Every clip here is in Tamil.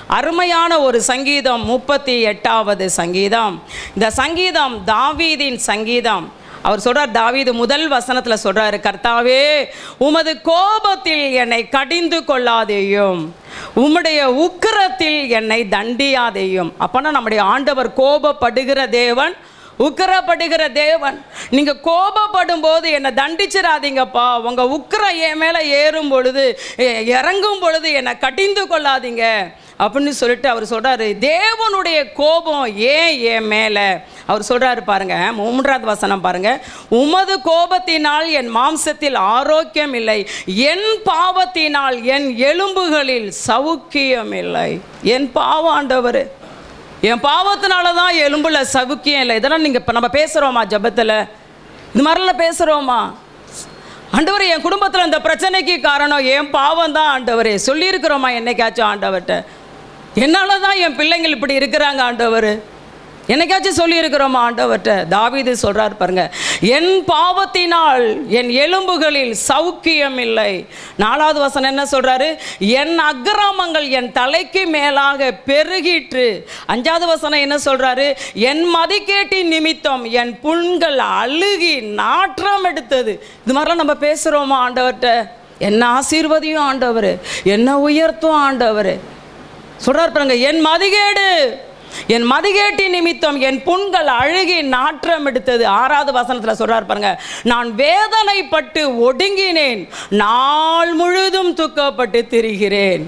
அருமையான ஒரு சங்கீதம் முப்பத்தி எட்டாவது சங்கீதம் இந்த சங்கீதம் தாவீதின் சங்கீதம் அவர் சொல்றார் தாவீது முதல் வசனத்துல சொல்றாரு கர்த்தாவே உமது கோபத்தில் என்னை கடிந்து கொள்ளாதேயும் உம்முடைய உக்கிரத்தில் என்னை தண்டியாதேயும் அப்பனா நம்முடைய ஆண்டவர் கோபப்படுகிற தேவன் உக்கிரப்படுகிற தேவன் நீங்க கோபப்படும் போது என்னை தண்டிச்சிடாதீங்கப்பா உங்க உக்கிரம் என் மேல ஏறும் பொழுது எ- இறங்கும் பொழுது என்னை கடிந்து கொள்ளாதீங்க அப்படின்னு சொல்லிட்டு அவர் சொல்றாரு தேவனுடைய கோபம் ஏன் என் மேல அவர் சொல்றாரு பாருங்க மூன்றாவது வசனம் பாருங்க உமது கோபத்தினால் என் மாம்சத்தில் ஆரோக்கியம் இல்லை என் பாவத்தினால் என் எலும்புகளில் சவுக்கியம் இல்லை என் பாவம் ஆண்டவர் என் பாவத்தினால தான் எலும்புல சவுக்கியம் இல்லை இதெல்லாம் நீங்கள் இப்போ நம்ம பேசுகிறோமா ஜபத்தில் இது மாதிரிலாம் பேசுகிறோமா ஆண்டவர் என் குடும்பத்தில் இந்த பிரச்சனைக்கு காரணம் என் பாவம் தான் ஆண்டவரே சொல்லியிருக்கிறோமா என்னைக்காச்சும் ஆண்டவர்கிட்ட என்னால் தான் என் பிள்ளைங்கள் இப்படி இருக்கிறாங்க ஆண்டவர் என்னைக்காச்சும் சொல்லியிருக்கிறோமா ஆண்டவர்கிட்ட தாவீது சொல்றார் பாருங்க என் பாவத்தினால் என் எலும்புகளில் சௌக்கியம் இல்லை நாலாவது வசனம் என்ன சொல்றாரு என் அக்கிராமங்கள் என் தலைக்கு மேலாக பெருகிற்று அஞ்சாவது வசனம் என்ன சொல்றாரு என் மதிக்கேட்டின் நிமித்தம் என் புண்கள் அழுகி நாற்றம் எடுத்தது இது மாதிரிலாம் நம்ம பேசுகிறோமா ஆண்டவர்கிட்ட என்ன ஆசீர்வதியும் ஆண்டவர் என்ன உயர்த்தும் ஆண்டவர் சொல்றார் பாருங்க என் மதிகேடு என் மதிகேட்டி நிமித்தம் என் புண்கள் அழுகி நாற்றம் எடுத்தது ஆறாவது வசனத்துல சொல்றார் பாருங்க நான் வேதனைப்பட்டு ஒடுங்கினேன் நாள் முழுதும் துக்கப்பட்டு திரிகிறேன்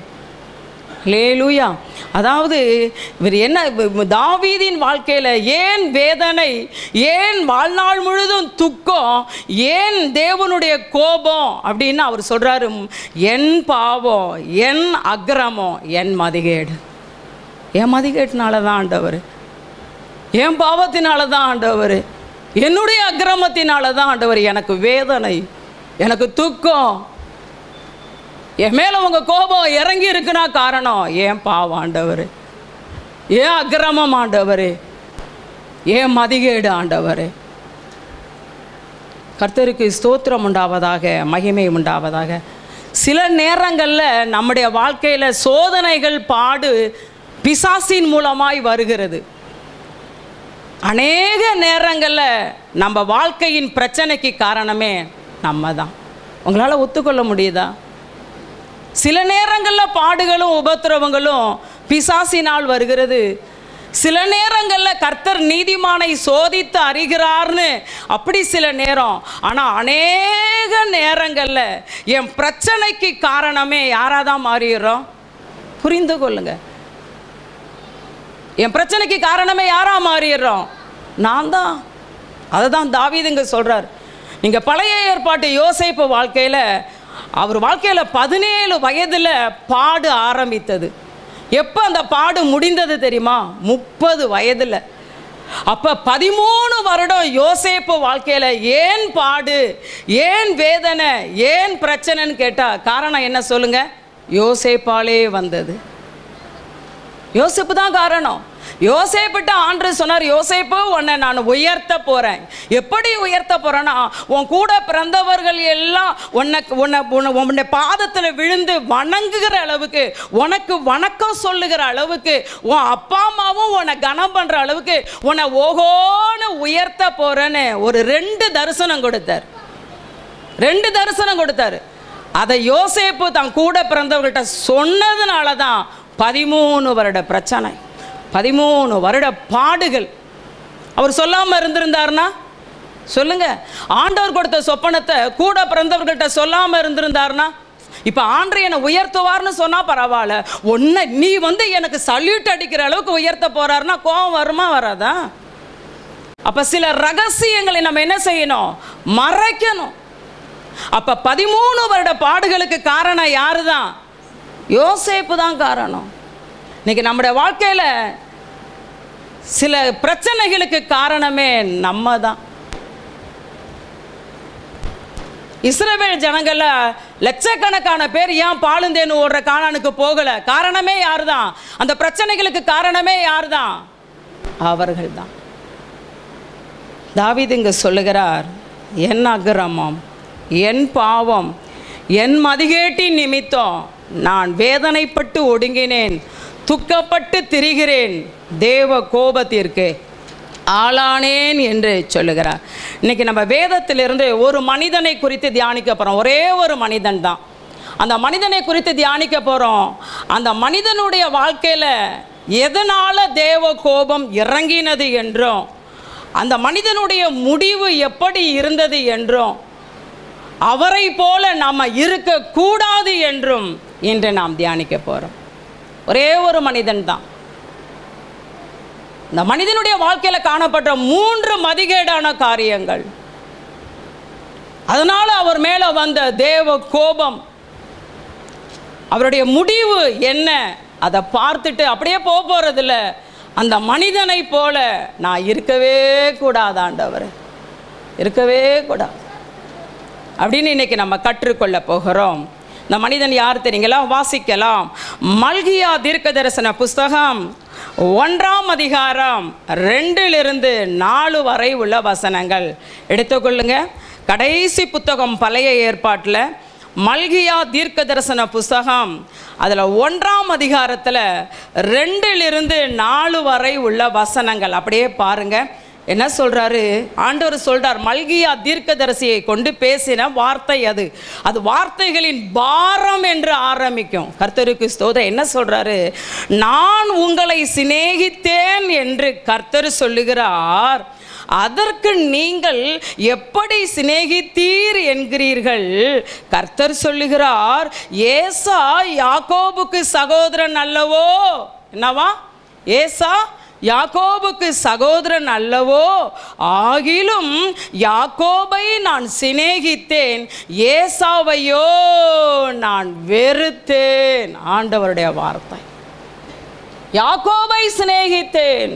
லேலூயா அதாவது இவர் என்ன இவ- தாவீதின் வாழ்க்கையில் ஏன் வேதனை ஏன் வாழ்நாள் முழுதும் துக்கம் ஏன் தேவனுடைய கோபம் அப்படின்னு அவர் சொல்றாரு என் பாவம் என் அக்கிரமம் என் மதிகேடு என் மதிகேட்டினால தான் ஆண்டவர் என் பாவத்தினால தான் ஆண்டவர் என்னுடைய அக்கிரமத்தினால தான் ஆண்டவர் எனக்கு வேதனை எனக்கு துக்கம் என் மேலே உங்கள் கோபம் இறங்கி இருக்குன்னா காரணம் ஏன் பாவம் ஆண்டவர் ஏன் அக்கிரமம் ஆண்டவர் ஏன் மதிகேடு ஆண்டவர் கர்த்தருக்கு ஸ்தோத்திரம் உண்டாவதாக மகிமை உண்டாவதாக சில நேரங்களில் நம்முடைய வாழ்க்கையில் சோதனைகள் பாடு பிசாசின் மூலமாய் வருகிறது அநேக நேரங்களில் நம்ம வாழ்க்கையின் பிரச்சனைக்கு காரணமே நம்ம தான் உங்களால் ஒத்துக்கொள்ள முடியுதா சில நேரங்களில் பாடுகளும் உபத்திரவங்களும் பிசாசினால் வருகிறது சில நேரங்களில் கர்த்தர் நீதிமானை சோதித்து அறிகிறார்னு அப்படி சில நேரம் ஆனால் அநேக நேரங்களில் என் பிரச்சனைக்கு காரணமே யாராக தான் மாறிடுறோம் புரிந்து கொள்ளுங்க என் பிரச்சனைக்கு காரணமே யாரா மாறிடுறோம் நான் தான் அதை தான் தாவீதுங்க சொல்கிறார் நீங்கள் பழைய ஏற்பாட்டு யோசேப்பு வாழ்க்கையில் அவர் வாழ்க்கையில் பதினேழு வயதில் பாடு ஆரம்பித்தது எப்போ அந்த பாடு முடிந்தது தெரியுமா முப்பது வயதில் அப்போ பதிமூணு வருடம் யோசேப்பு வாழ்க்கையில் ஏன் பாடு ஏன் வேதனை ஏன் பிரச்சனைன்னு கேட்டால் காரணம் என்ன சொல்லுங்க யோசேப்பாலே வந்தது யோசேப்பு தான் காரணம் யோசேப்பிட்ட ஆண்டு சொன்னார் யோசேப்பு உன்னை நான் உயர்த்த போகிறேன் எப்படி உயர்த்த போகிறேன்னா உன் கூட பிறந்தவர்கள் எல்லாம் உன்னை உன்னை உன்னை உன்னை பாதத்தில் விழுந்து வணங்குகிற அளவுக்கு உனக்கு வணக்கம் சொல்லுகிற அளவுக்கு உன் அப்பா அம்மாவும் உன்னை கனம் பண்ணுற அளவுக்கு உன்னை ஓகோன்னு உயர்த்த போகிறேன்னு ஒரு ரெண்டு தரிசனம் கொடுத்தார் ரெண்டு தரிசனம் கொடுத்தாரு அதை யோசேப்பு தான் கூட பிறந்தவர்கள்ட்ட சொன்னதுனால தான் பதிமூணு வருட பிரச்சனை பதிமூணு வருட பாடுகள் அவர் சொல்லாமல் இருந்திருந்தாருன்னா சொல்லுங்க ஆண்டவர் கொடுத்த சொப்பனத்தை கூட பிறந்தவர்கள்ட்ட சொல்லாமல் இருந்திருந்தாருன்னா இப்போ ஆண்டு என்னை உயர்த்துவார்னு சொன்னால் பரவாயில்ல உன்னை நீ வந்து எனக்கு சல்யூட் அடிக்கிற அளவுக்கு உயர்த்த போறாருன்னா கோபம் வருமா வராதா அப்ப சில ரகசியங்களை நம்ம என்ன செய்யணும் மறைக்கணும் அப்ப பதிமூணு வருட பாடுகளுக்கு காரணம் யாரு தான் யோசேப்பு தான் காரணம் இன்னைக்கு நம்முடைய வாழ்க்கையில சில பிரச்சனைகளுக்கு காரணமே நம்ம தான் இஸ்ரவேல் ஜனங்கள்ல லட்சக்கணக்கான பேர் ஏன் பாலுந்தேன்னு ஓடுற காணானுக்கு போகல காரணமே யார் தான் அந்த பிரச்சனைகளுக்கு காரணமே யார் தான் அவர்கள் தான் தாவீது இங்க சொல்லுகிறார் என் அக்கிரமம் என் பாவம் என் மதிகேட்டின் நிமித்தம் நான் வேதனைப்பட்டு ஒடுங்கினேன் துக்கப்பட்டு திரிகிறேன் தேவ கோபத்திற்கு ஆளானேன் என்று சொல்லுகிறார் இன்னைக்கு நம்ம வேதத்திலிருந்து ஒரு மனிதனை குறித்து தியானிக்க போகிறோம் ஒரே ஒரு மனிதன் தான் அந்த மனிதனை குறித்து தியானிக்க போகிறோம் அந்த மனிதனுடைய வாழ்க்கையில் எதனால் தேவ கோபம் இறங்கினது என்றும் அந்த மனிதனுடைய முடிவு எப்படி இருந்தது என்றும் அவரை போல நாம் இருக்கக்கூடாது என்றும் இன்று நாம் தியானிக்க போகிறோம் ஒரே ஒரு மனிதன் தான் இந்த மனிதனுடைய வாழ்க்கையில் காணப்பட்ட மூன்று மதிகேடான காரியங்கள் அதனால அவர் மேலே வந்த தேவ கோபம் அவருடைய முடிவு என்ன அதை பார்த்துட்டு அப்படியே போக போகிறதில்ல அந்த மனிதனை போல நான் இருக்கவே கூடாது ஆண்டவர் இருக்கவே கூடாது அப்படின்னு இன்னைக்கு நம்ம கற்றுக்கொள்ள போகிறோம் இந்த மனிதன் யார் தெரியுங்களா வாசிக்கலாம் மல்கியா தீர்க்க தரிசன புஸ்தகம் ஒன்றாம் அதிகாரம் ரெண்டிலிருந்து நாலு வரை உள்ள வசனங்கள் எடுத்துக்கொள்ளுங்க கடைசி புத்தகம் பழைய ஏற்பாட்டில் மல்கியா தீர்க்க தரிசன புஸ்தகம் அதில் ஒன்றாம் அதிகாரத்தில் ரெண்டிலிருந்து நாலு வரை உள்ள வசனங்கள் அப்படியே பாருங்கள் என்ன சொல்றாரு ஆண்டவர் சொல்றார் மல்கியா தீர்க்கதரிசியை கொண்டு பேசின வார்த்தை அது அது வார்த்தைகளின் பாரம் என்று ஆரம்பிக்கும் கர்த்தருக்கு ஸ்தோத என்ன சொல்றாரு நான் உங்களை சிநேகித்தேன் என்று கர்த்தர் சொல்லுகிறார் அதற்கு நீங்கள் எப்படி சிநேகித்தீர் என்கிறீர்கள் கர்த்தர் சொல்லுகிறார் ஏசா யாக்கோபுக்கு சகோதரன் அல்லவோ என்னவா ஏசா யாக்கோபுக்கு சகோதரன் அல்லவோ ஆகிலும் யாக்கோபை நான் சிநேகித்தேன் ஏசாவையோ நான் வெறுத்தேன் ஆண்டவருடைய வார்த்தை யாக்கோபை சிநேகித்தேன்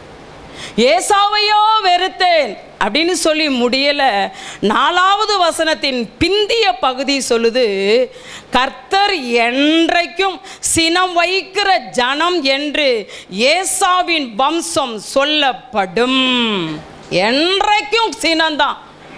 ஏசாவையோ வெறுத்தேன் அப்படின்னு சொல்லி முடியல நாலாவது வசனத்தின் பிந்திய பகுதி சொல்லுது கர்த்தர் என்றைக்கும் சினம் வைக்கிற ஜனம் என்று ஏசாவின் வம்சம் சொல்லப்படும் என்றைக்கும் சினம்தான்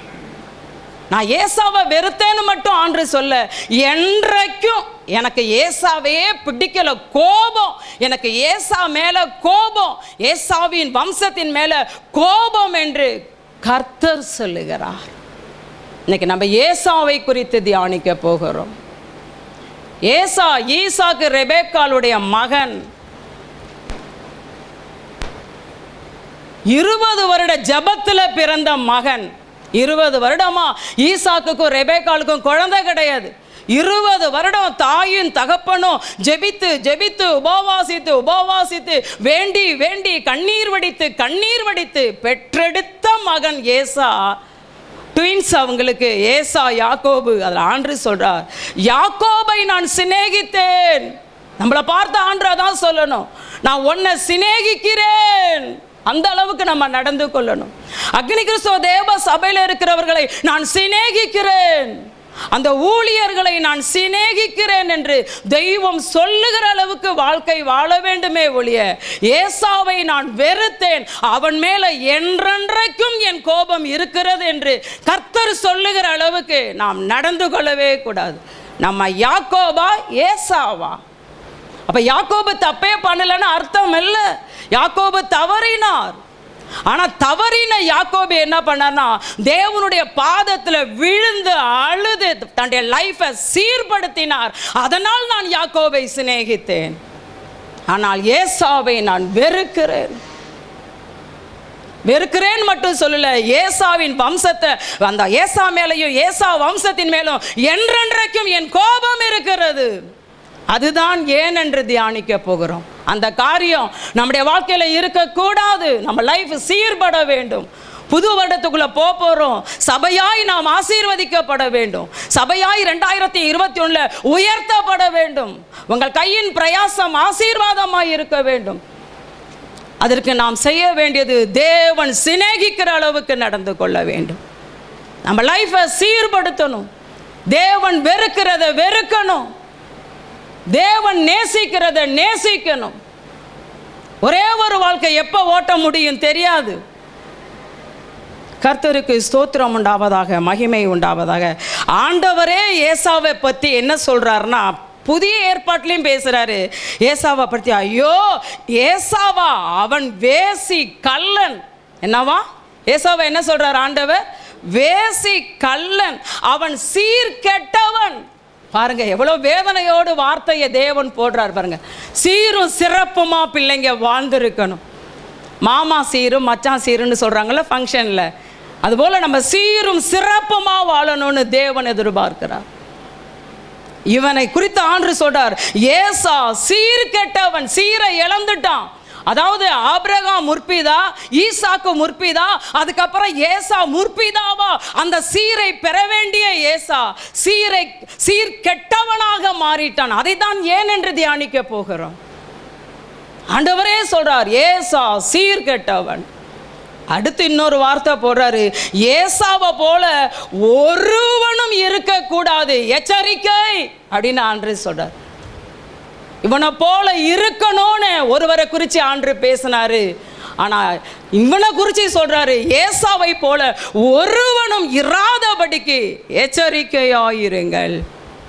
நான் ஏசாவை வெறுத்தேன்னு மட்டும் ஆண்டு சொல்ல என்றைக்கும் எனக்கு ஏசாவையே பிடிக்கல கோபம் எனக்கு ஏசா மேல கோபம் ஏசாவின் வம்சத்தின் மேல கோபம் என்று கர்த்தர் சொல்லுகிறார் இன்னைக்கு நம்ம ஏசாவை குறித்து தியானிக்க போகிறோம் ஏசா ஈசாக்கு ரெபேக்காளுடைய மகன் இருபது வருட ஜபத்துல பிறந்த மகன் இருபது வருடமா ஈசாக்குக்கும் ரெபேக்காளுக்கும் குழந்தை கிடையாது இருபது வருடம் தாயும் தகப்பனும் ஜெபித்து ஜெபித்து உபவாசித்து உபவாசித்து வேண்டி வேண்டி கண்ணீர் வடித்து கண்ணீர் வடித்து பெற்றெடுத்த மகன் ஏசா ட்வின்ஸ் அவங்களுக்கு ஏசா யாக்கோபு அதில் ஆண்டு சொல்றார் யாக்கோபை நான் சிநேகித்தேன் நம்மளை பார்த்த ஆண்டா தான் சொல்லணும் நான் உன்னை சிநேகிக்கிறேன் அந்த அளவுக்கு நம்ம நடந்து கொள்ளணும் அக்னி கிறிஸ்துவ தேவ சபையில் இருக்கிறவர்களை நான் சிநேகிக்கிறேன் அந்த ஊழியர்களை நான் சிநேகிக்கிறேன் என்று தெய்வம் சொல்லுகிற அளவுக்கு வாழ்க்கை வாழ வேண்டுமே ஒழிய ஏசாவை நான் வெறுத்தேன் அவன் மேல என்றென்றைக்கும் என் கோபம் இருக்கிறது என்று கர்த்தர் சொல்லுகிற அளவுக்கு நாம் நடந்து கொள்ளவே கூடாது நம்ம யாக்கோபா ஏசாவா அப்ப யாக்கோபு தப்பே பண்ணலன்னு அர்த்தம் இல்லை யாக்கோபு தவறினார் ஆனா தவறின யாக்கோபு என்ன பண்ணார்னா தேவனுடைய பாதத்துல விழுந்து அழுது தன்னுடைய லைஃபை சீர்படுத்தினார் அதனால் நான் யாக்கோபை சிநேகித்தேன் ஆனால் ஏசாவை நான் வெறுக்கிறேன் வெறுக்கிறேன் மட்டும் சொல்லல ஏசாவின் வம்சத்தை அந்த ஏசா மேலையும் ஏசா வம்சத்தின் மேலும் என்றென்றைக்கும் என் கோபம் இருக்கிறது அதுதான் ஏன் என்று தியானிக்க போகிறோம் அந்த காரியம் நம்முடைய வாழ்க்கையில் இருக்கக்கூடாது நம்ம லைஃப் சீர்பட வேண்டும் புது வருடத்துக்குள்ள போக போறோம் சபையாய் நாம் ஆசீர்வதிக்கப்பட வேண்டும் சபையாய் ரெண்டாயிரத்தி இருபத்தி ஒண்ணுல உயர்த்தப்பட வேண்டும் உங்கள் கையின் பிரயாசம் ஆசீர்வாதமாய் இருக்க வேண்டும் அதற்கு நாம் செய்ய வேண்டியது தேவன் சிநேகிக்கிற அளவுக்கு நடந்து கொள்ள வேண்டும் நம்ம லைஃப்பை சீர்படுத்தணும் தேவன் வெறுக்கிறத வெறுக்கணும் தேவன் நேசிக்கிறத நேசிக்கணும் ஒரே ஒரு வாழ்க்கை எப்போ ஓட்ட முடியும் தெரியாது கர்த்தருக்கு ஸ்தோத்திரம் உண்டாவதாக மகிமை உண்டாவதாக ஆண்டவரே ஏசாவை பற்றி என்ன சொல்றாருன்னா புதிய ஏற்பாட்டிலையும் பேசுறாரு ஏசாவை பற்றி ஐயோ ஏசாவா அவன் வேசி கல்லன் என்னவா ஏசாவை என்ன சொல்றார் ஆண்டவர் வேசி கல்லன் அவன் சீர்கெட்டவன் பாருங்க எவ்வளவு வேதனையோடு வார்த்தையை தேவன் போடுறார் பாருங்க சீரும் சிறப்புமா பிள்ளைங்க வாழ்ந்திருக்கணும் மாமா சீரும் மச்சான் சீருன்னு சொல்றாங்கல்ல ஃபங்க்ஷன்ல அதுபோல நம்ம சீரும் சிறப்புமா வாழணும்னு தேவன் எதிர்பார்க்கிறார் இவனை குறித்து ஆண்டு சொல்றார் ஏசா சீர் கெட்டவன் சீரை இழந்துட்டான் அதாவது ஆபிரகாம் முற்பிதா ஈசாக்கு முற்பிதா அதுக்கப்புறம் ஏசா முற்பிதாவா அந்த சீரை பெற வேண்டிய ஏசா சீரை சீர் கெட்டவனாக மாறிட்டான் அதை தான் ஏன் என்று தியானிக்க போகிறோம் ஆண்டவரே சொல்றார் ஏசா சீர் கெட்டவன் அடுத்து இன்னொரு வார்த்தை போடுறாரு ஏசாவை போல ஒருவனும் இருக்கக்கூடாது எச்சரிக்கை அப்படின்னு ஆண்டு சொல்றார் இவனை போல இருக்கணும்னு ஒருவரை குறித்து ஆண்டு பேசினாரு ஆனா இவனை குறித்து சொல்றாரு ஏசாவை போல ஒருவனும் இராதபடிக்கு எச்சரிக்கையாயிருங்கள்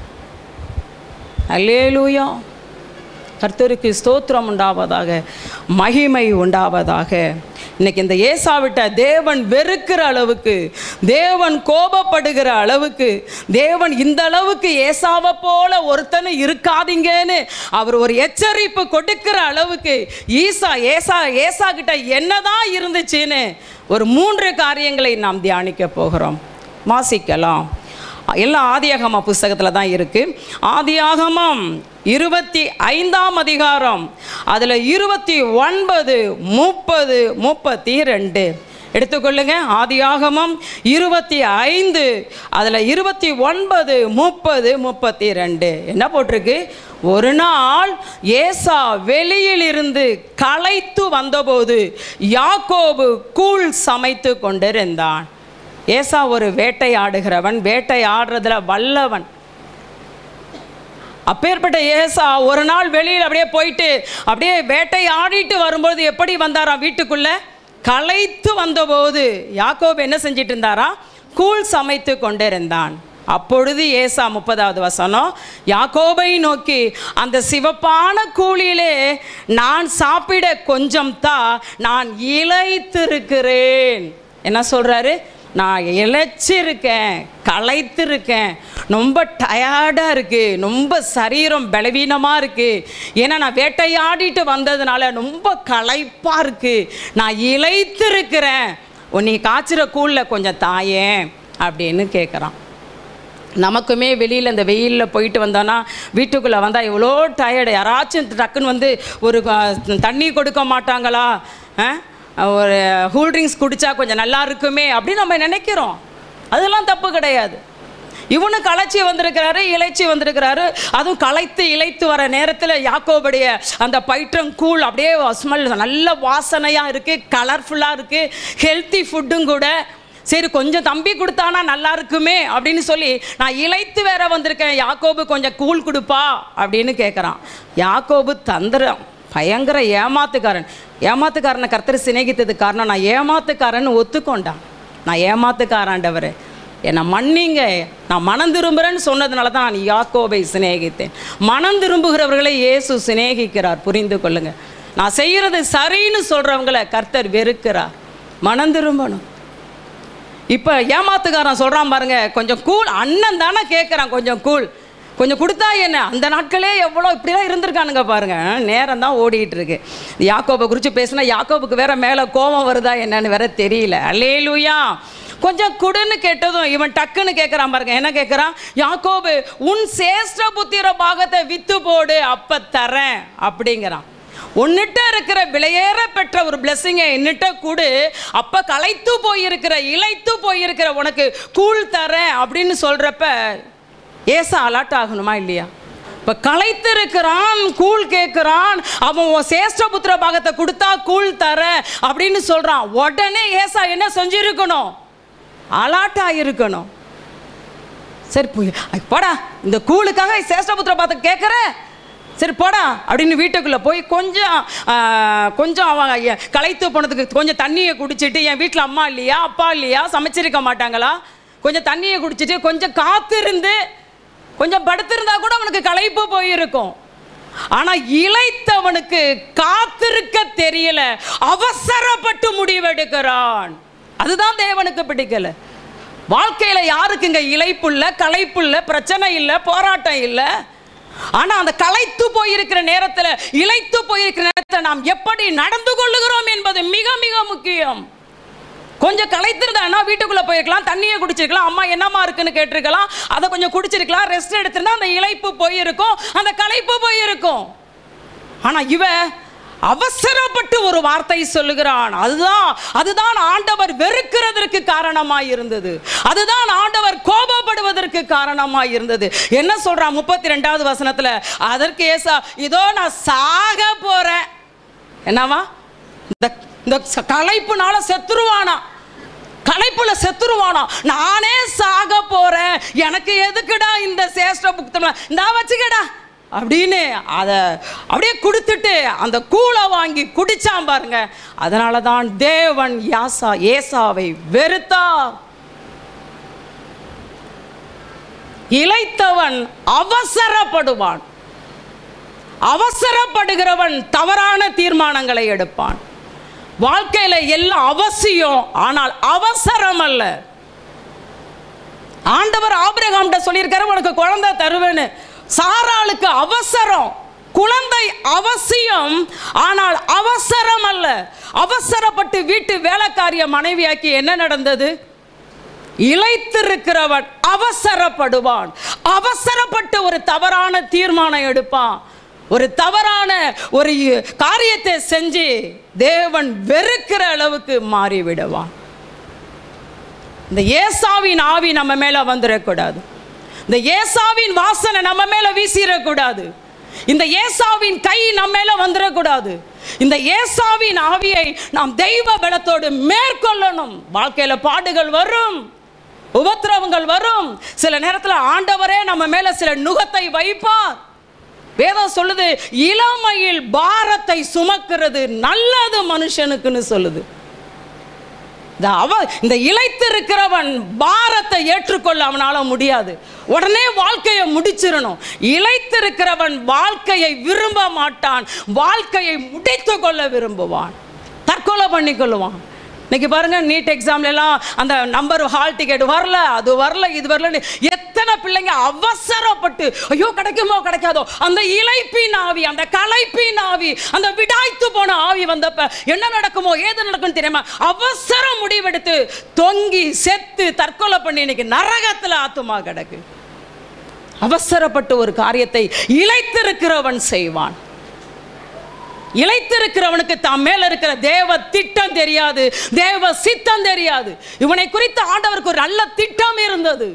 அல்லேலூயா கர்த்தருக்கு ஸ்தோத்திரம் உண்டாவதாக மகிமை உண்டாவதாக இன்னைக்கு இந்த ஏசாவிட்ட தேவன் வெறுக்கிற அளவுக்கு தேவன் கோபப்படுகிற அளவுக்கு தேவன் இந்த அளவுக்கு ஏசாவை போல ஒருத்தனு இருக்காதீங்கன்னு அவர் ஒரு எச்சரிப்பு கொடுக்கிற அளவுக்கு ஈசா ஏசா ஏசா கிட்ட என்னதான் இருந்துச்சுன்னு ஒரு மூன்று காரியங்களை நாம் தியானிக்க போகிறோம் வாசிக்கலாம் எல்லாம் ஆதியாகம புஸ்தகத்தில் தான் இருக்குது ஆதியாகமம் இருபத்தி ஐந்தாம் அதிகாரம் அதில் இருபத்தி ஒன்பது முப்பது முப்பத்தி ரெண்டு எடுத்துக்கொள்ளுங்க ஆதியாகமம் இருபத்தி ஐந்து அதில் இருபத்தி ஒன்பது முப்பது முப்பத்தி ரெண்டு என்ன போட்டிருக்கு ஒரு நாள் ஏசா வெளியிலிருந்து களைத்து வந்தபோது யாக்கோபு கூழ் சமைத்து கொண்டிருந்தான் ஏசா ஒரு வேட்டையாடுகிறவன் வேட்டையாடுறதுல வல்லவன் அப்பேற்பட்ட ஏசா ஒரு நாள் வெளியில் அப்படியே போயிட்டு அப்படியே வேட்டை ஆடிட்டு வரும்போது எப்படி வந்தாராம் வீட்டுக்குள்ள களைத்து வந்தபோது யாக்கோபு என்ன செஞ்சிட்டு இருந்தாரா கூழ் சமைத்து கொண்டிருந்தான் அப்பொழுது ஏசா முப்பதாவது வசனம் யாக்கோபை நோக்கி அந்த சிவப்பான கூழிலே நான் சாப்பிட கொஞ்சம் தா நான் இளைத்திருக்கிறேன் என்ன சொல்றாரு நான் இழைச்சிருக்கேன் களைத்திருக்கேன் ரொம்ப டயர்டாக இருக்குது ரொம்ப சரீரம் பலவீனமாக இருக்குது ஏன்னா நான் வேட்டையாடிட்டு வந்ததுனால ரொம்ப களைப்பாக இருக்குது நான் இழைத்திருக்கிறேன் உன்னை காய்ச்சிற கூழில் கொஞ்சம் தாயேன் அப்படின்னு கேட்குறான் நமக்குமே வெளியில் இந்த வெயிலில் போயிட்டு வந்தோன்னா வீட்டுக்குள்ளே வந்தால் எவ்வளோ டயர்டு யாராச்சும் டக்குன்னு வந்து ஒரு அஹ், தண்ணி கொடுக்க மாட்டாங்களா அஹ்? ஒரு கூல் ட்ரிங்க்ஸ் குடித்தா கொஞ்சம் நல்லா இருக்குமே அப்படின்னு நம்ம நினைக்கிறோம் அதெல்லாம் தப்பு கிடையாது இவனு களைச்சி வந்திருக்கிறாரு இளைச்சி வந்திருக்கிறாரு அதுவும் களைத்து இளைத்து வர நேரத்தில் யாக்கோபுடைய அந்த பயிற்றம் கூழ் அப்படியே ஸ்மெல் நல்ல வாசனையாக இருக்குது கலர்ஃபுல்லாக இருக்குது ஹெல்த்தி ஃபுட்டும் கூட சரி கொஞ்சம் தம்பி கொடுத்தானா நல்லா இருக்குமே அப்படின்னு சொல்லி நான் இளைத்து வேற வந்திருக்கேன் யாக்கோபு கொஞ்சம் கூழ் கொடுப்பா அப்படின்னு கேட்குறான் யாக்கோபு தந்திரம் பயங்கர ஏமாத்துக்காரன் ஏமாத்துக்காரனை கர்த்தர் சிநேகித்ததுக்கு காரணம் நான் ஏமாத்துக்காரன் ஒத்துக்கொண்டான் நான் ஏமாத்துக்காராண்டவர் என்னை மன்னிங்க நான் மனம் திரும்புகிறேன்னு சொன்னதுனால தான் நான் யாக்கோபை சிநேகித்தேன் மனம் திரும்புகிறவர்களை இயேசு சிநேகிக்கிறார் புரிந்து கொள்ளுங்க நான் செய்கிறது சரின்னு சொல்கிறவங்கள கர்த்தர் வெறுக்கிறார் மனம் திரும்பணும் இப்போ ஏமாத்துக்காரன் சொல்கிறான் பாருங்க கொஞ்சம் கூல் அண்ணன் தானே கேட்குறான் கொஞ்சம் கூல் கொஞ்சம் கொடுத்தா என்ன அந்த நாட்களே எவ்வளோ இப்படிலாம் இருந்திருக்கானுங்க பாருங்க நேரம் தான் ஓடிட்டு இருக்கு யாக்கோபை குறித்து பேசினா யாக்கோபுக்கு வேற மேலே கோபம் வருதா என்னன்னு வேற தெரியல அல்லேலூயா கொஞ்சம் குடுன்னு கேட்டதும் இவன் டக்குன்னு கேட்குறான் பாருங்க என்ன கேட்குறான் யாக்கோபு உன் சேஷ்ட புத்திர பாகத்தை வித்து போடு அப்ப தரேன் அப்படிங்கிறான் உன்னிட்ட இருக்கிற விலையேற பெற்ற ஒரு பிளெஸ்ஸிங்கை என்னிட்ட கூடு அப்ப களைத்து போயிருக்கிற இளைத்து போயிருக்கிற உனக்கு கூழ் தரேன் அப்படின்னு சொல்றப்ப ஏசா அலாட் ஆகணுமா இல்லையா இப்போ களைத்து இருக்கிறான் கூழ் கேட்குறான் அவன் உன் சேஷ்டபுத்திர பாகத்தை கொடுத்தா கூழ் தர அப்படின்னு சொல்றான் உடனே ஏசா என்ன செஞ்சிருக்கணும் அலாட் ஆகிருக்கணும் சரி போய் ஐ, போடா இந்த கூழுக்காக சேஷ்டபுத்திர பாகத்தை கேட்குற சரி போடா அப்படின்னு வீட்டுக்குள்ளே போய் கொஞ்சம் ஆ, கொஞ்சம் அவன் எ- களைத்து போனதுக்கு கொஞ்சம் தண்ணியை குடிச்சிட்டு என் வீட்டில் அம்மா இல்லையா அப்பா இல்லையா சமைச்சிருக்க மாட்டாங்களா கொஞ்சம் தண்ணியை குடிச்சிட்டு கொஞ்சம் காத்திருந்து கொஞ்சம் படுத்திருந்தா கூட அவனுக்கு களைப்பு போயிருக்கும் ஆனா இளைத்தவனுக்கு காத்திருக்க தெரியல அவசரப்பட்டு முடிவெடுக்கிறான் அதுதான் தேவனுக்கு பிடிக்கல வாழ்க்கையில யாருக்குங்க இளைப்பு இல்ல களைப்பு இல்ல பிரச்சனை இல்ல போராட்டம் இல்ல ஆனா அந்த களைத்து போயிருக்கிற நேரத்துல இளைத்து போயிருக்கிற நேரத்துல நாம் எப்படி நடந்து கொள்ளுகிறோம் என்பது மிக மிக முக்கியம் கொஞ்சம் களைத்திருந்தானா வீட்டுக்குள்ள போயிருக்கலாம் தண்ணியை குடிச்சிருக்கலாம் அம்மா என்னம்மா இருக்குன்னு கேட்டிருக்கலாம் அதை கொஞ்சம் குடிச்சிருக்கலாம் ரெஸ்ட் எடுத்திருந்தா அந்த இளைப்பு போயிருக்கும் அந்த களைப்பு போயிருக்கும் ஆனா இவ அவசரப்பட்டு ஒரு வார்த்தை சொல்லுகிறான் அதுதான் அதுதான் ஆண்டவர் வெறுக்கிறதற்கு காரணமாய் இருந்தது அதுதான் ஆண்டவர் கோபப்படுவதற்கு காரணமாய் இருந்தது என்ன சொல்றான் முப்பத்தி ரெண்டாவது வசனத்துல அதற்கு ஏசா இதோ நான் சாக போறேன் என்னவா இந்த இந்த ச- களைப்புனால செத்துருவானா களைப்புல செத்துருவானா நானே சாக போறேன் எனக்கு எதுக்குடா இந்த சேஷ்ட புக்தம் இந்த வச்சுக்கடா அப்படின்னு அதை அப்படியே கொடுத்துட்டு அந்த கூளை வாங்கி குடிச்சான் பாருங்க அதனால தான் தேவன் யாசா ஏசாவை வெறுத்தார் இளைத்தவன் அவசரப்படுவான் அவசரப்படுகிறவன் தவறான தீர்மானங்களை எடுப்பான் வாழ்க்கையில எல்லாம் அவசியம் ஆனால் அவசரம் அல்ல ஆண்டவர் ஆபிரகாம்கிட்ட சொல்லியிருக்காரு உனக்கு குழந்தை தருவேன்னு சாராளுக்கு அவசரம் குழந்தை அவசியம் ஆனால் அவசரம் அல்ல அவசரப்பட்டு வீட்டு வேலைக்காரிய மனைவியாக்கி என்ன நடந்தது இளைத்திருக்கிறவன் அவசரப்படுவான் அவசரப்பட்டு ஒரு தவறான தீர்மானம் எடுப்பான் ஒரு தவறான ஒரு காரியத்தை செஞ்சு தேவன் வெறுக்கிற அளவுக்கு மாறிவிடுவான் இந்த ஏசாவின் ஆவி நம்ம மேல வந்துடக்கூடாது இந்த ஏசாவின் வாசனை நம்ம மேல வீசிடக்கூடாது இந்த ஏசாவின் கை நம்ம மேல வந்துடக்கூடாது இந்த ஏசாவின் ஆவியை நாம் தெய்வ பலத்தோடு மேற்கொள்ளணும் வாழ்க்கையில பாடுகள் வரும் உபத்திரவங்கள் வரும் சில நேரத்தில் ஆண்டவரே நம்ம மேல சில நுகத்தை வைப்பார் வேதம் சொல்லுது இளமையில் பாரத்தை சுமக்கிறது நல்லது மனுஷனுக்குன்னு சொல்லுது இந்த அவ இந்த இளைத்திருக்கிறவன் பாரத்தை ஏற்றுக்கொள்ள அவனால முடியாது உடனே வாழ்க்கையை முடிச்சிடணும் இளைத்திருக்கிறவன் வாழ்க்கையை விரும்ப மாட்டான் வாழ்க்கையை முடித்து கொள்ள விரும்புவான் தற்கொலை பண்ணிக்கொள்ளுவான் இன்னைக்கு பாருங்க நீட் எக்ஸாம்ல எல்லாம் அந்த நம்பர் ஹால் டிக்கெட் வரல அது வரல இது வரலன்னு எத்தனை பிள்ளைங்க அவசரப்பட்டு ஐயோ கிடைக்குமோ கிடைக்காதோ அந்த இளைப்பின் ஆவி அந்த களைப்பின் ஆவி அந்த விடாய்த்து போன ஆவி வந்தப்ப என்ன நடக்குமோ ஏது நடக்கும்னு தெரியாம அவசர முடிவெடுத்து தொங்கி செத்து தற்கொலை பண்ணி இன்னைக்கு நரகத்துல ஆத்துமா கிடக்கு அவசரப்பட்டு ஒரு காரியத்தை இளைத்திருக்கிறவன் செய்வான் இளைத்திருக்கிறவனுக்கு தாம் மேல இருக்கிற தேவ திட்டம் தெரியாது தேவ சித்தம் தெரியாது இவனை குறித்து ஆண்டவருக்கு ஒரு நல்ல திட்டம் இருந்தது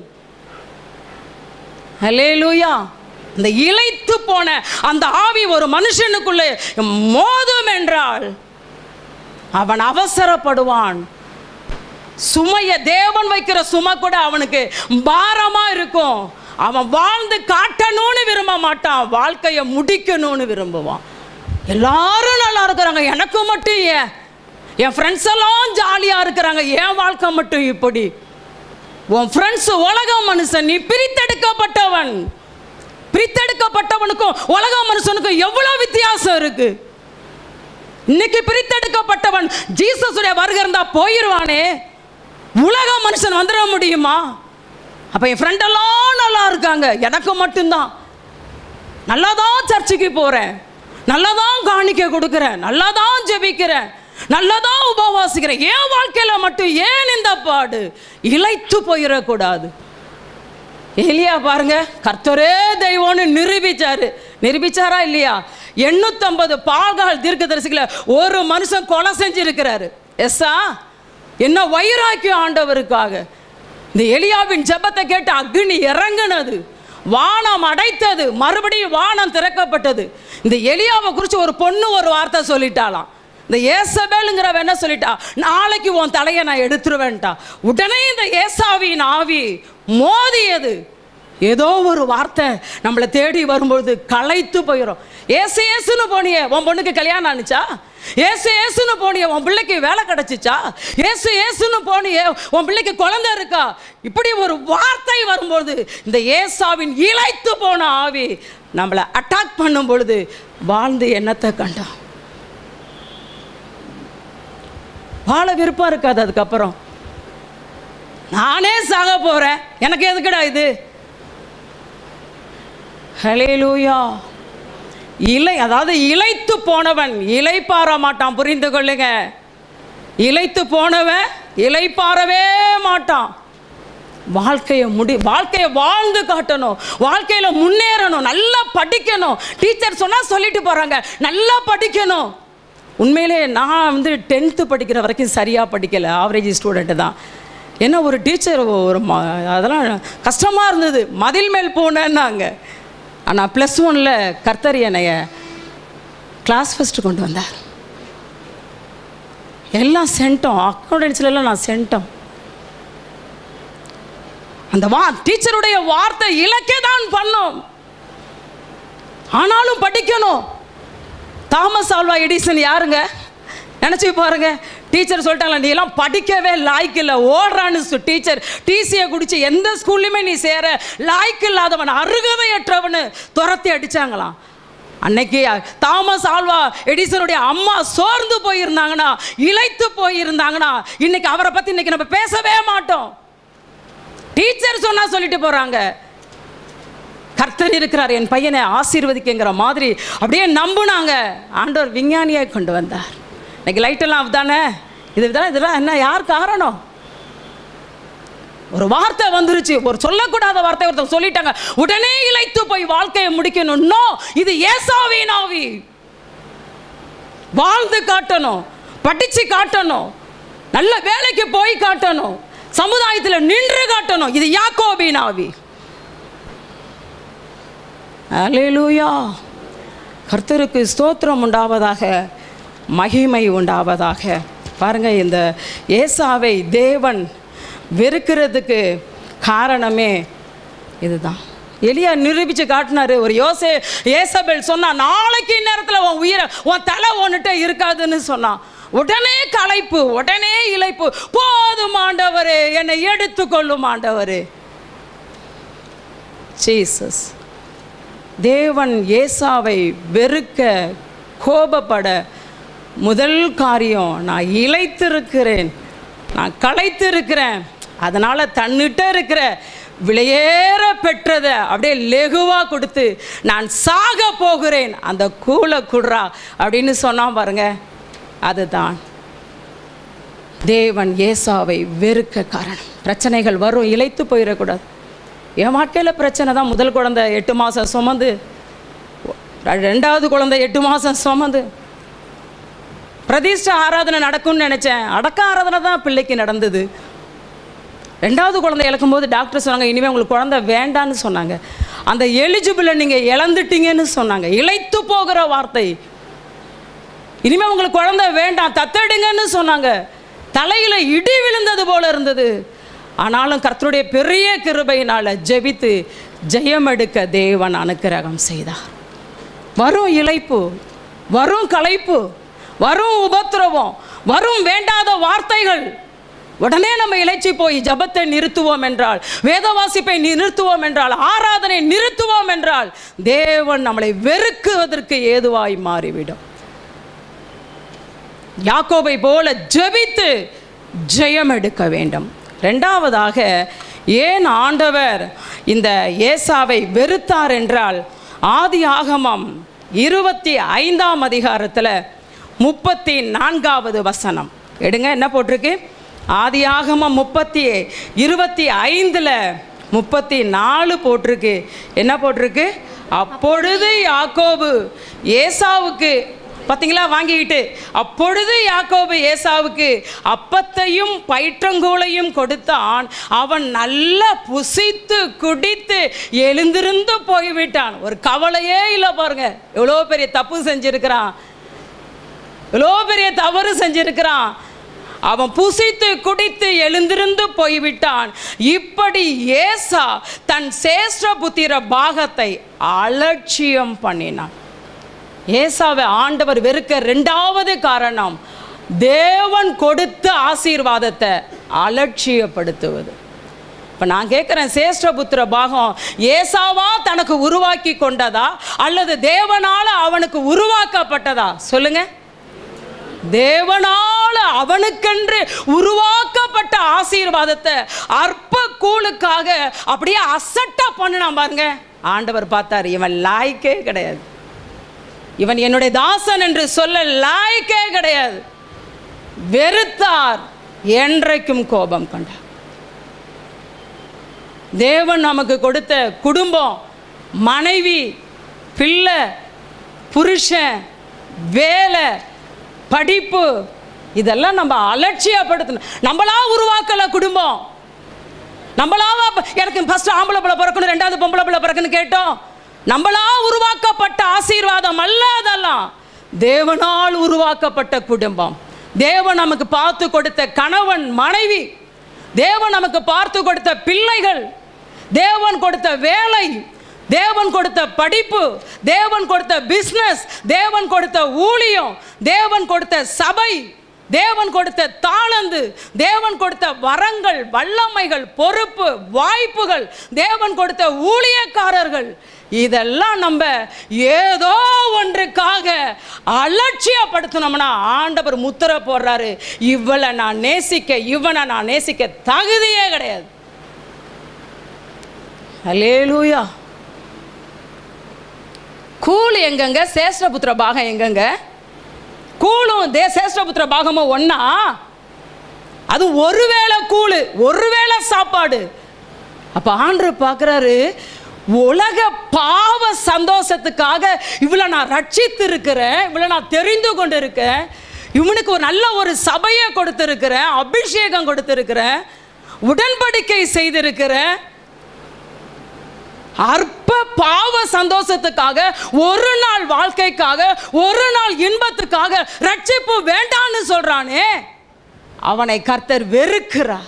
ஹalleluya இந்த இளைத்து போன அந்த ஆவி ஒரு மனுஷனுக்குள்ளே மோதும் என்றால் அவன் அவசரப்படுவான் சுமைய தேவன் வைக்கிற சுமை கூட அவனுக்கு பாரமா இருக்கும் அவன் வாழ்ந்து காட்டணும்னு விரும்ப மாட்டான் வாழ்க்கையை முடிக்கணும்னு விரும்புவான் எல்லாரும் நல்லா இருக்கிறாங்க எனக்கு மட்டும் ஏன் என் ஃப்ரெண்ட்ஸ் எல்லாம் ஜாலியாக இருக்கிறாங்க என் வாழ்க்கை மட்டும் இப்படி உன் ஃப்ரெண்ட்ஸ் உலக மனுஷன் நீ பிரித்தெடுக்கப்பட்டவன் பிரித்தெடுக்கப்பட்டவனுக்கும் உலக மனுஷனுக்கும் எவ்வளோ வித்தியாசம் இருக்கு இன்னைக்கு பிரித்தெடுக்கப்பட்டவன் ஜீசஸுடைய வருகை இருந்தா போயிடுவானே உலக மனுஷன் வந்துட முடியுமா அப்போ என் ஃப்ரெண்டெல்லாம் நல்லா இருக்காங்க எனக்கு மட்டும்தான் நல்லா தான் சர்ச்சுக்கு போகிறேன் நல்லா தான் காணிக்க கொடுக்குறேன் நல்லா தான் ஜெபிக்கிறேன் நல்லா தான் உபவாசிக்கிறேன் என் வாழ்க்கையில் மட்டும் ஏன் இந்த பாடு இளைத்து போயிடக்கூடாது எலியா பாருங்க கர்த்தரே தெய்வம்னு நிரூபிச்சாரு நிரூபிச்சாரா இல்லையா எண்ணூத்தம்பது பாகால் தீர்க்கதரிசிகளை ஒரு மனுஷன் கொலை செஞ்சிருக்கிறாரு எஸ்ஸா என்ன வைராக்கியம் ஆண்டவருக்காக இந்த எலியாவின் ஜெபத்தை கேட்டு அக்னி இறங்குனது வானம் அடைத்தது மறுபடியும் வானம் திறக்கப்பட்டது இந்த எலியாவை குறித்து ஒரு பொண்ணு ஒரு வார்த்தை சொல்லிட்டாளாம் இந்த ஏசபேலுங்கிறவ என்ன சொல்லிட்டா நாளைக்கு உன் தலையை நான் எடுத்துருவேன்ட்டா உடனே இந்த ஏசாவின் ஆவி மோதியது ஏதோ ஒரு வார்த்தை நம்மளை தேடி வரும்பொழுது களைத்து போயிடும் ஏசு ஏசுன்னு போனியே உன் பொண்ணுக்கு கல்யாணம் ஆனுச்சா ஏசு ஏசுன்னு போனியே உன் பிள்ளைக்கு வேலை கிடச்சிச்சா ஏசு ஏசுன்னு போனியே உன் பிள்ளைக்கு குழந்தை இருக்கா இப்படி ஒரு வார்த்தை வரும்பொழுது இந்த ஏசாவின் இழைத்து போன ஆவி நம்மளை அட்டாக் பண்ணும் பொழுது வாழ்ந்து என்னத்தை கண்டோம் வாழ விருப்பம் இருக்காது அதுக்கப்புறம் நானே சாக போகிறேன் எனக்கு எதுக்குடா இது ஹலேலூயா இலை அதாவது இளைத்து போனவன் இலைப்பாற மாட்டான் புரிந்து கொள்ளுங்க இளைத்து போனவன் இலைப்பாறவே மாட்டான் வாழ்க்கையை முடி வாழ்க்கையை வாழ்ந்து காட்டணும் வாழ்க்கையில் முன்னேறணும் நல்லா படிக்கணும் டீச்சர் சொன்னால் சொல்லிட்டு போகிறாங்க நல்லா படிக்கணும் உண்மையிலே நான் வந்து டென்த்து படிக்கிற வரைக்கும் சரியாக படிக்கலை ஆவரேஜ் ஸ்டூடெண்ட்டு தான் ஏன்னா ஒரு டீச்சர் ஒரு ம அதெல்லாம் கஷ்டமாக இருந்தது மதில் மேல் போனேன்னாங்க ஆனால் ப்ளஸ் ஒனில் கர்த்தர் என்னைய கிளாஸ் ஃபஸ்ட்டு கொண்டு வந்தார் எல்லாம் சென்ட்டோம் அக்கௌண்டன்ஸ்லாம் நான் சென்ட்டோம் அந்த வா டீச்சருடைய வார்த்தை இலக்கே தான் பண்ணும் ஆனாலும் படிக்கணும் தாமஸ் ஆல்வா எடிசன் யாருங்க நினச்சி பாருங்க டீச்சர் சொல்லிட்டாங்களா நீ எல்லாம் படிக்கவே லாய்க்கு இல்லை ஓடுறான்னு டீச்சர் டிசியை குடிச்சு எந்த ஸ்கூல்லையுமே நீ சேர லாய்க்கு இல்லாதவன் அருகதையற்றவனு துரத்தி அடிச்சாங்களாம் அன்னைக்கு தாமஸ் ஆல்வா எடிசனுடைய அம்மா சோர்ந்து போயிருந்தாங்கன்னா இழைத்து போயிருந்தாங்கன்னா இன்னைக்கு அவரை பற்றி இன்னைக்கு நம்ம பேசவே மாட்டோம் டீச்சர் சொன்னா சொல்லிட்டு போறாங்க கர்த்தர் இருக்கிறார் என் பையனை ஆசீர்வதிக்குங்கிற மாதிரி அப்படியே நம்புனாங்க ஆண்டவர் விஞ்ஞானியை கொண்டு வந்தார் இன்னைக்கு லைட்டெல்லாம் தானே இது இதெல்லாம் இதெல்லாம் என்ன யார் காரணம் ஒரு வார்த்தை வந்துருச்சு ஒரு சொல்லக்கூடாத வார்த்தை ஒருத்தர் சொல்லிட்டாங்க உடனே இழைத்து போய் வாழ்க்கையை முடிக்கணும் நோ இது ஏசாவின் ஆவி வாழ்ந்து காட்டணும் படிச்சு காட்டணும் நல்ல வேலைக்கு போய் காட்டணும் சமுதாயத்தில் நின்று காட்டணும் இது யாக்கோபின் ஆவி அலேலூயா கர்த்தருக்கு ஸ்தோத்திரம் உண்டாவதாக மகிமை உண்டாவதாக பாருங்க இந்த ஏசாவை தேவன் வெறுக்கிறதுக்கு காரணமே இதுதான் எலியா நிரூபிச்சு காட்டினாரு ஒரு யோசே ஏசபெல் சொன்னா நாளைக்கு நேரத்தில் உன் உயிரை உன் தலை ஒன்றுட்ட இருக்காதுன்னு சொன்னான் உடனே களைப்பு உடனே இழைப்பு போதும் ஆண்டவரே என்னை எடுத்துக்கொள்ளும் ஆண்டவரே ஜீசஸ் தேவன் ஏசாவை வெறுக்க கோபப்பட முதல் காரியம் நான் இழைத்திருக்கிறேன் நான் களைத்திருக்கிறேன் அதனால் தன்னிட்ட இருக்கிற விலையேற பெற்றதை அப்படியே லெகுவாக கொடுத்து நான் சாக போகிறேன் அந்த கூலை குடுறா அப்படின்னு சொன்னான் பாருங்க அதுதான் தேவன் ஏசாவை வெறுக்க காரணம் பிரச்சனைகள் வரும் இழைத்து போயிடக்கூடாது என் வாழ்க்கையில் பிரச்சனை தான் முதல் குழந்தை எட்டு மாதம் சுமந்து ரெண்டாவது குழந்தை எட்டு மாதம் சுமந்து பிரதிஷ்ட ஆராதனை நடக்கும்னு நினச்சேன் அடக்க ஆராதனை தான் பிள்ளைக்கு நடந்தது ரெண்டாவது குழந்தை இழக்கும்போது டாக்டர் சொன்னாங்க இனிமேல் உங்களுக்கு குழந்தை வேண்டான்னு சொன்னாங்க அந்த எலிஜிபிளை நீங்கள் இழந்துட்டீங்கன்னு சொன்னாங்க இழைத்து போகிற வார்த்தை இனிமேல் உங்களுக்கு குழந்தை வேண்டாம் தத்தெடுங்கன்னு சொன்னாங்க தலையில் இடி விழுந்தது போல இருந்தது ஆனாலும் கர்த்தருடைய பெரிய கிருபையினால் ஜெபித்து ஜெயம் எடுக்க தேவன் அனுக்கிரகம் செய்தார் வரும் இழைப்பு வரும் களைப்பு வரும் உபத்திரவம் வரும் வேண்டாத வார்த்தைகள் உடனே நம்ம இழைச்சி போய் ஜபத்தை நிறுத்துவோம் என்றால் வேத வாசிப்பை நிறுத்துவோம் என்றால் ஆராதனை நிறுத்துவோம் என்றால் தேவன் நம்மளை வெறுக்குவதற்கு ஏதுவாய் மாறிவிடும் யாக்கோபை போல ஜெபித்து ஜெயம் எடுக்க வேண்டும் ரெண்டாவதாக ஏன் ஆண்டவர் இந்த ஏசாவை வெறுத்தார் என்றால் ஆதி ஆகமம் இருபத்தி ஐந்தாம் அதிகாரத்தில் முப்பத்தி நான்காவது வசனம் எடுங்க என்ன போட்டிருக்கு ஆதி ஆகமம் முப்பத்தி இருபத்தி ஐந்தில் முப்பத்தி நாலு போட்டிருக்கு என்ன போட்டிருக்கு அப்பொழுது யாக்கோபு ஏசாவுக்கு பார்த்தீங்களா வாங்கிக்கிட்டு அப்பொழுது யாக்கோபு ஏசாவுக்கு அப்பத்தையும் பயிற்றங்கூளையும் கொடுத்தான் அவன் நல்லா புசித்து குடித்து எழுந்திருந்து போய்விட்டான் ஒரு கவலையே இல்லை பாருங்க எவ்வளோ பெரிய தப்பு செஞ்சிருக்கிறான் எவ்வளோ பெரிய தவறு செஞ்சிருக்கிறான் அவன் புசித்து குடித்து எழுந்திருந்து போய்விட்டான் இப்படி ஏசா தன் சேஷ்ட புத்திர பாகத்தை அலட்சியம் பண்ணினான் ஏசாவை ஆண்டவர் வெறுக்க ரெண்டாவது காரணம் தேவன் கொடுத்த ஆசீர்வாதத்தை அலட்சியப்படுத்துவது இப்போ நான் கேட்குறேன் சேஷ்டபுத்திர பாகம் ஏசாவா தனக்கு உருவாக்கி கொண்டதா அல்லது தேவனால அவனுக்கு உருவாக்கப்பட்டதா சொல்லுங்க தேவனால அவனுக்கென்று உருவாக்கப்பட்ட ஆசீர்வாதத்தை அற்ப கூலுக்காக அப்படியே அசட்டா பண்ணினான் பாருங்க ஆண்டவர் பார்த்தார் இவன் லாய்க்கே கிடையாது இவன் என்னுடைய தாசன் என்று சொல்ல லாய்க்கே கிடையாது வெறுத்தார் என்றைக்கும் கோபம் கொண்டார் தேவன் நமக்கு கொடுத்த குடும்பம் மனைவி பிள்ளை புருஷன் வேலை படிப்பு இதெல்லாம் நம்ம அலட்சியப்படுத்தணும் நம்மளா உருவாக்கல குடும்பம் நம்மளாவா ப- எனக்கு ஃபர்ஸ்ட் ஆம்பளை பிள்ளை பிறக்கணும் ரெண்டாவது பொம்பளை பிள்ளை பிறக்கணும் கேட்டோம் நம்மளா உருவாக்கப்பட்ட ஆசீர்வாதம் அல்ல அதெல்லாம் தேவனால் உருவாக்கப்பட்ட குடும்பம் தேவன் நமக்கு பார்த்து கொடுத்த கணவன் மனைவி தேவன் நமக்கு பார்த்து கொடுத்த பிள்ளைகள் தேவன் கொடுத்த வேலை தேவன் கொடுத்த படிப்பு தேவன் கொடுத்த பிஸ்னஸ் தேவன் கொடுத்த ஊழியம் தேவன் கொடுத்த சபை தேவன் கொடுத்த தாளந்து தேவன் கொடுத்த வரங்கள் வல்லமைகள் பொறுப்பு வாய்ப்புகள் தேவன் கொடுத்த ஊழியக்காரர்கள் இதெல்லாம் நம்ம ஏதோ ஒன்றுக்காக அலட்சியப்படுத்தினோம்னா ஆண்டவர் முத்திரை போடுறாரு இவளை நான் நேசிக்க இவனை நான் நேசிக்க தகுதியே கிடையாது அலேலூயா கூல் எங்கங்க சேஷ்டபுத்திர பாகம் எங்கங்க கூலும் தே சேஷ்டபுத்திர பாகமும் ஒண்ணா அது ஒருவேளை கூழு ஒருவேளை சாப்பாடு அப்ப ஆண்டவர் பார்க்குறாரு உலக பாவ சந்தோஷத்துக்காக இவ்வளோ நான் ரட்சித்து இருக்கிறேன் இவ்வளோ நான் தெரிந்து கொண்டு இருக்கேன் இவனுக்கு ஒரு நல்ல ஒரு சபையை கொடுத்துருக்கிறேன் அபிஷேகம் கொடுத்துருக்கிறேன் உடன்படிக்கை செய்திருக்கிறேன் அற்ப பாவ சந்தோஷத்துக்காக ஒரு நாள் வாழ்க்கைக்காக ஒரு நாள் இன்பத்துக்காக ரட்சிப்பு வேண்டான்னு சொல்றானே அவனை கர்த்தர் வெறுக்கிறார்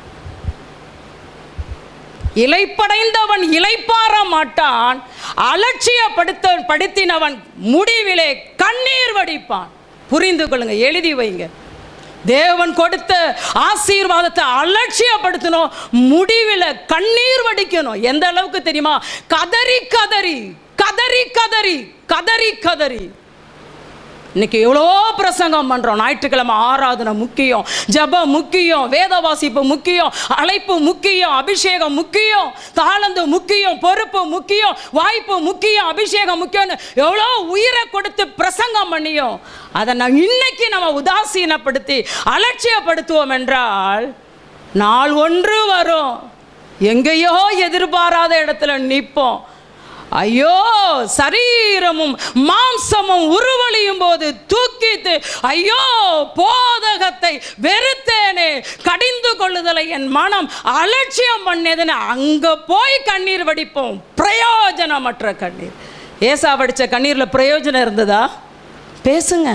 இலைப்படைந்தவன் இலைப்பார மாட்டான் அலட்சியப்படுத்த படுத்தினவன் முடிவிலே கண்ணீர் வடிப்பான் புரிந்து கொள்ளுங்க எழுதி வைங்க தேவன் கொடுத்த ஆசீர்வாதத்தை அலட்சியப்படுத்தணும் முடிவில் கண்ணீர் வடிக்கணும் எந்த அளவுக்கு தெரியுமா கதறி கதறி கதறி கதறி கதறி கதறி இன்னைக்கு எவ்வளோ பிரசங்கம் பண்ணுறோம் ஞாயிற்றுக்கிழமை ஆராதனை முக்கியம் ஜெபம் முக்கியம் வேத வாசிப்பு முக்கியம் அழைப்பு முக்கியம் அபிஷேகம் முக்கியம் தாளந்து முக்கியம் பொறுப்பு முக்கியம் வாய்ப்பு முக்கியம் அபிஷேகம் முக்கியம்னு எவ்வளோ உயிரை கொடுத்து பிரசங்கம் பண்ணியும் அதை நான் இன்னைக்கு நம்ம உதாசீனப்படுத்தி அலட்சியப்படுத்துவோம் என்றால் நாள் ஒன்று வரும் எங்கேயோ எதிர்பாராத இடத்துல நிற்போம் ஐயோ சரீரமும் மாம்சமும் உருவழியும் போது தூக்கித்து ஐயோ போதகத்தை வெறுத்தேனே கடிந்து கொள்ளுதலை என் மனம் அலட்சியம் பண்ணதுன்னு அங்க போய் கண்ணீர் வடிப்போம் பிரயோஜனமற்ற கண்ணீர் ஏசா வடிச்ச கண்ணீர்ல பிரயோஜனம் இருந்ததா பேசுங்க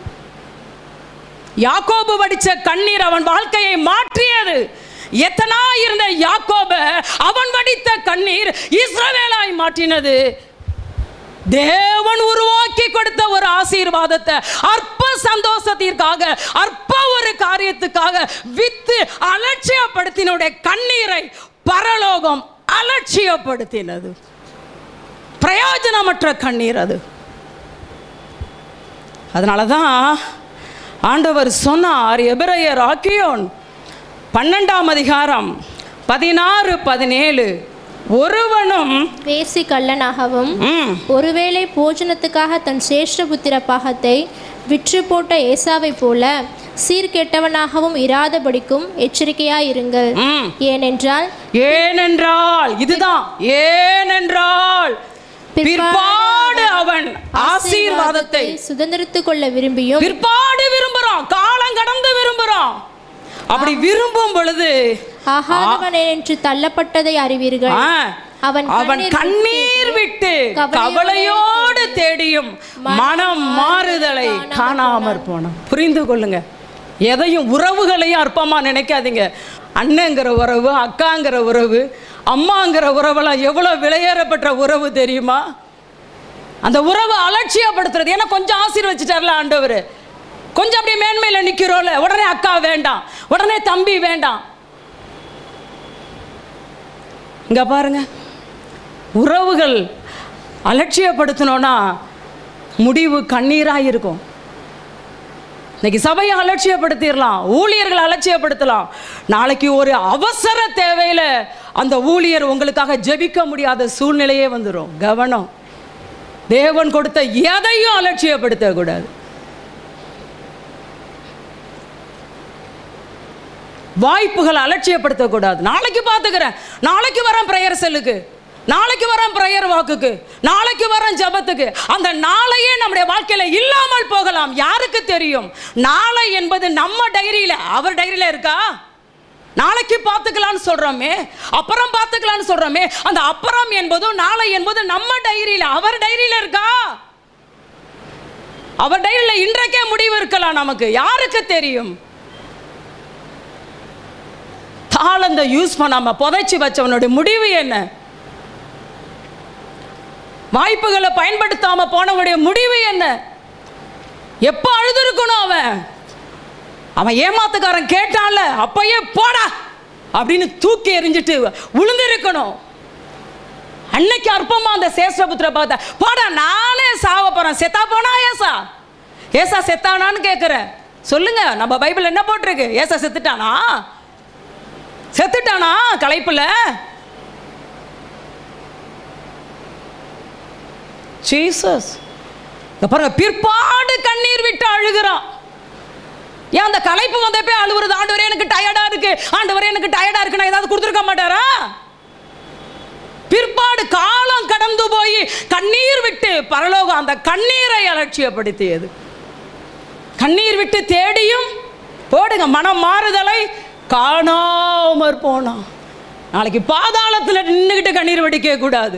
யாக்கோபு வடிச்ச கண்ணீர் அவன் வாழ்க்கையை மாற்றியது எத்தனா இருந்த யாக்கோப அவன் வடித்த கண்ணீர் இஸ்ரவேலாய் மாற்றினது தேவன் உருவாக்கி கொடுத்த ஒரு ஆசீர்வாதத்தை அற்ப சந்தோஷத்திற்காக அற்ப ஒரு காரியத்துக்காக வித்து அலட்சியப்படுத்தினுடைய கண்ணீரை பரலோகம் அலட்சியப்படுத்தினது பிரயோஜனமற்ற கண்ணீர் அது அதனால தான் ஆண்டவர் சொன்னார் எபிரையர் ஆக்கியோன் பன்னெண்டாம் அதிகாரம் பதினாறு பதினேழு ஒருவனும் வேசி கள்ளனாகவும் ம், ஒருவேளை போஜனத்துக்காக தன் சேஷ்டபுத்திர பாகத்தை விற்று போட்ட ஏசாவைப் போல சீர்கெட்டவனாகவும் இராதபடிக்கும் எச்சரிக்கையாயிருங்கள் ம். ஏனென்றால் ஏனென்றால் இதுதான் ஏனென்றால் பிற்பாடு அவன் ஆசீர்வாதத்தை சுதந்திரித்துக் கொள்ள விரும்பியும் பிற்பாடு விரும்புறான் காலம் கடந்து விரும்புறான் அப்படி விரும்பும் பொழுது ஆகாதவன் என்று தள்ளப்பட்டதை அறிவீர்கள் ஆ, அவன் அவன் கண்ணீர் விட்டு கவலையோடு தேடியும் மனம் மாறுதலை காணாமற் போனான் புரிந்து கொள்ளுங்க எதையும் உறவுகளையும் அற்பமா நினைக்காதீங்க அண்ணங்கிற உறவு அக்காங்கிற உறவு அம்மாங்கிற உறவெல்லாம் எவ்வளோ விலையேறப்பட்ட உறவு தெரியுமா அந்த உறவை அலட்சியப்படுத்துறது ஏன்னா கொஞ்சம் ஆசீர்வச்சிட்டார்ல ஆண்டவர் கொஞ்சம் அப்படியே மேன்மையில் நிற்கிறோம்ல உடனே அக்கா வேண்டாம் உடனே தம்பி வேண்டாம் இங்க பாருங்க உறவுகள் அலட்சியப்படுத்தணும்னா முடிவு கண்ணீராக இருக்கும் இன்னைக்கு சபையை அலட்சியப்படுத்திடலாம் ஊழியர்களை அலட்சியப்படுத்தலாம் நாளைக்கு ஒரு அவசர தேவையில் அந்த ஊழியர் உங்களுக்காக ஜெபிக்க முடியாத சூழ்நிலையே வந்துடும் கவனம் தேவன் கொடுத்த எதையும் அலட்சியப்படுத்தக்கூடாது வாய்ப்புகளை அலட்சியப்படுத்தக்கூடாது நாளைக்கு பார்த்துக்கிறேன் நாளைக்கு வரேன் ப்ரேயர் செல்லுக்கு நாளைக்கு வரேன் ப்ரேயர் வாக்குக்கு நாளைக்கு வரேன் ஜெபத்துக்கு அந்த நாளையே நம்முடைய வாழ்க்கையில இல்லாமல் போகலாம் யாருக்கு தெரியும் நாளை என்பது நம்ம டைரியில அவர் டைரியில இருக்கா நாளைக்கு பார்த்துக்கலாம்னு சொல்றோமே அப்புறம் பார்த்துக்கலாம்னு சொல்றோமே அந்த அப்புறம் என்பதும் நாளை என்பது நம்ம டைரியில அவர் டைரியில இருக்கா அவர் டைரியில இன்றைக்கே முடிவு இருக்கலாம் நமக்கு யாருக்கு தெரியும் தாளந்த யூஸ் பண்ணாம புதைச்சி வச்சவனுடைய முடிவு என்ன வாய்ப்புகளை பயன்படுத்தாம போனவனுடைய முடிவு என்ன எப்ப அழுதுருக்கணும் அவன் அவன் ஏமாத்துக்காரன் கேட்டான்ல அப்பயே போடா அப்படின்னு தூக்கி எறிஞ்சிட்டு விழுந்திருக்கணும் அன்னைக்கு அற்பமா அந்த சேஷ்டபுத்திர பார்த்த போடா நானே சாவ போறேன் செத்தா போனா ஏசா ஏசா செத்தானான்னு கேட்குறேன் சொல்லுங்க நம்ம பைபிள் என்ன போட்டிருக்கு ஏசா செத்துட்டானா செத்துட்டானா களைப்புல ஜீசஸ் இங்க பாருங்க பிற்பாடு கண்ணீர் விட்டு அழுகிறான் ஏன் அந்த களைப்பு வந்தப்பே அழுவுறது ஆண்டவரே எனக்கு டயர்டா இருக்கு ஆண்டவரே எனக்கு டயர்டா இருக்கு நான் ஏதாவது கொடுத்துருக்க மாட்டாரா பிற்பாடு காலம் கடந்து போய் கண்ணீர் விட்டு பரலோகம் அந்த கண்ணீரை அலட்சியப்படுத்தியது கண்ணீர் விட்டு தேடியும் போடுங்க மனம் மாறுதலை காணாமற் போனான் நாளைக்கு பாதாளத்தில் நின்றுக்கிட்டு கண்ணீர் வடிக்க கூடாது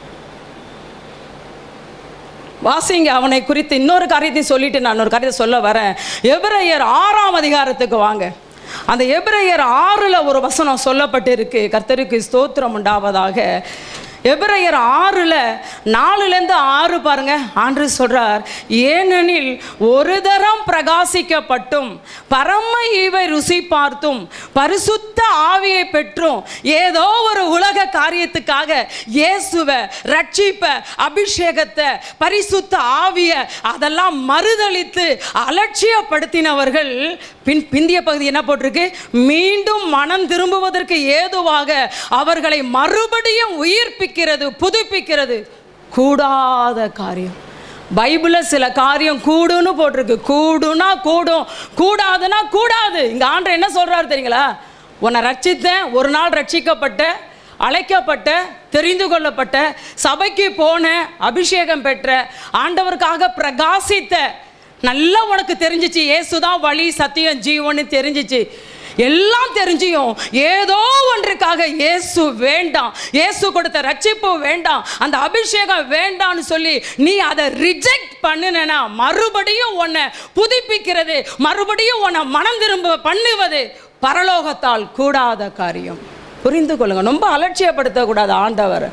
வாசிங்க அவனை குறித்து இன்னொரு காரியத்தையும் சொல்லிட்டு நான் ஒரு காரியத்தை சொல்ல வரேன் எபிரேயர் ஆறாம் அதிகாரத்துக்கு வாங்க அந்த எபிரேயர் ஆறுல ஒரு வசனம் சொல்லப்பட்டிருக்கு கர்த்தருக்கு ஸ்தோத்திரம் உண்டாவதாக எபிரேயர் ஆறுல நாலுலேருந்து ஆறு பாருங்க ஆண்டு சொல்றார் ஏனெனில் ஒரு தரம் பிரகாசிக்கப்பட்டும் பரம ஈவை ருசி பார்த்தும் பரிசுத்த ஆவியை பெற்றும் ஏதோ ஒரு உலக காரியத்துக்காக இயேசுவை ரட்சிப்ப அபிஷேகத்தை பரிசுத்த ஆவிய அதெல்லாம் மறுதளித்து அலட்சியப்படுத்தினவர்கள் பின் பிந்திய பகுதி என்ன போட்டிருக்கு மீண்டும் மனம் திரும்புவதற்கு ஏதுவாக அவர்களை மறுபடியும் உயிர்ப்பிக்கிறது புதுப்பிக்கிறது கூடாத காரியம் பைபிளில் சில காரியம் கூடுன்னு போட்டிருக்கு கூடுனா கூடும் கூடாதுன்னா கூடாது இங்கே ஆண்டர் என்ன சொல்றாரு தெரியுங்களா உன்னை ரட்சித்தேன் ஒரு நாள் ரட்சிக்கப்பட்ட அழைக்கப்பட்ட தெரிந்து கொள்ளப்பட்ட சபைக்கு போன அபிஷேகம் பெற்ற ஆண்டவருக்காக பிரகாசித்த நல்லா உனக்கு தெரிஞ்சிச்சு இயேசுதான் வழி சத்தியம் ஜீவன்னு தெரிஞ்சிச்சு எல்லாம் தெரிஞ்சியும் ஏதோ ஒன்றுக்காக இயேசு வேண்டாம் இயேசு கொடுத்த ரட்சிப்பு வேண்டாம் அந்த அபிஷேகம் வேண்டாம்னு சொல்லி நீ அதை ரிஜெக்ட் பண்ணுனா மறுபடியும் உன்னை புதுப்பிக்கிறது மறுபடியும் உன்னை மனம் திரும்ப பண்ணுவது பரலோகத்தால் கூடாத காரியம் புரிந்து கொள்ளுங்க ரொம்ப அலட்சியப்படுத்தக்கூடாது ஆண்டவரை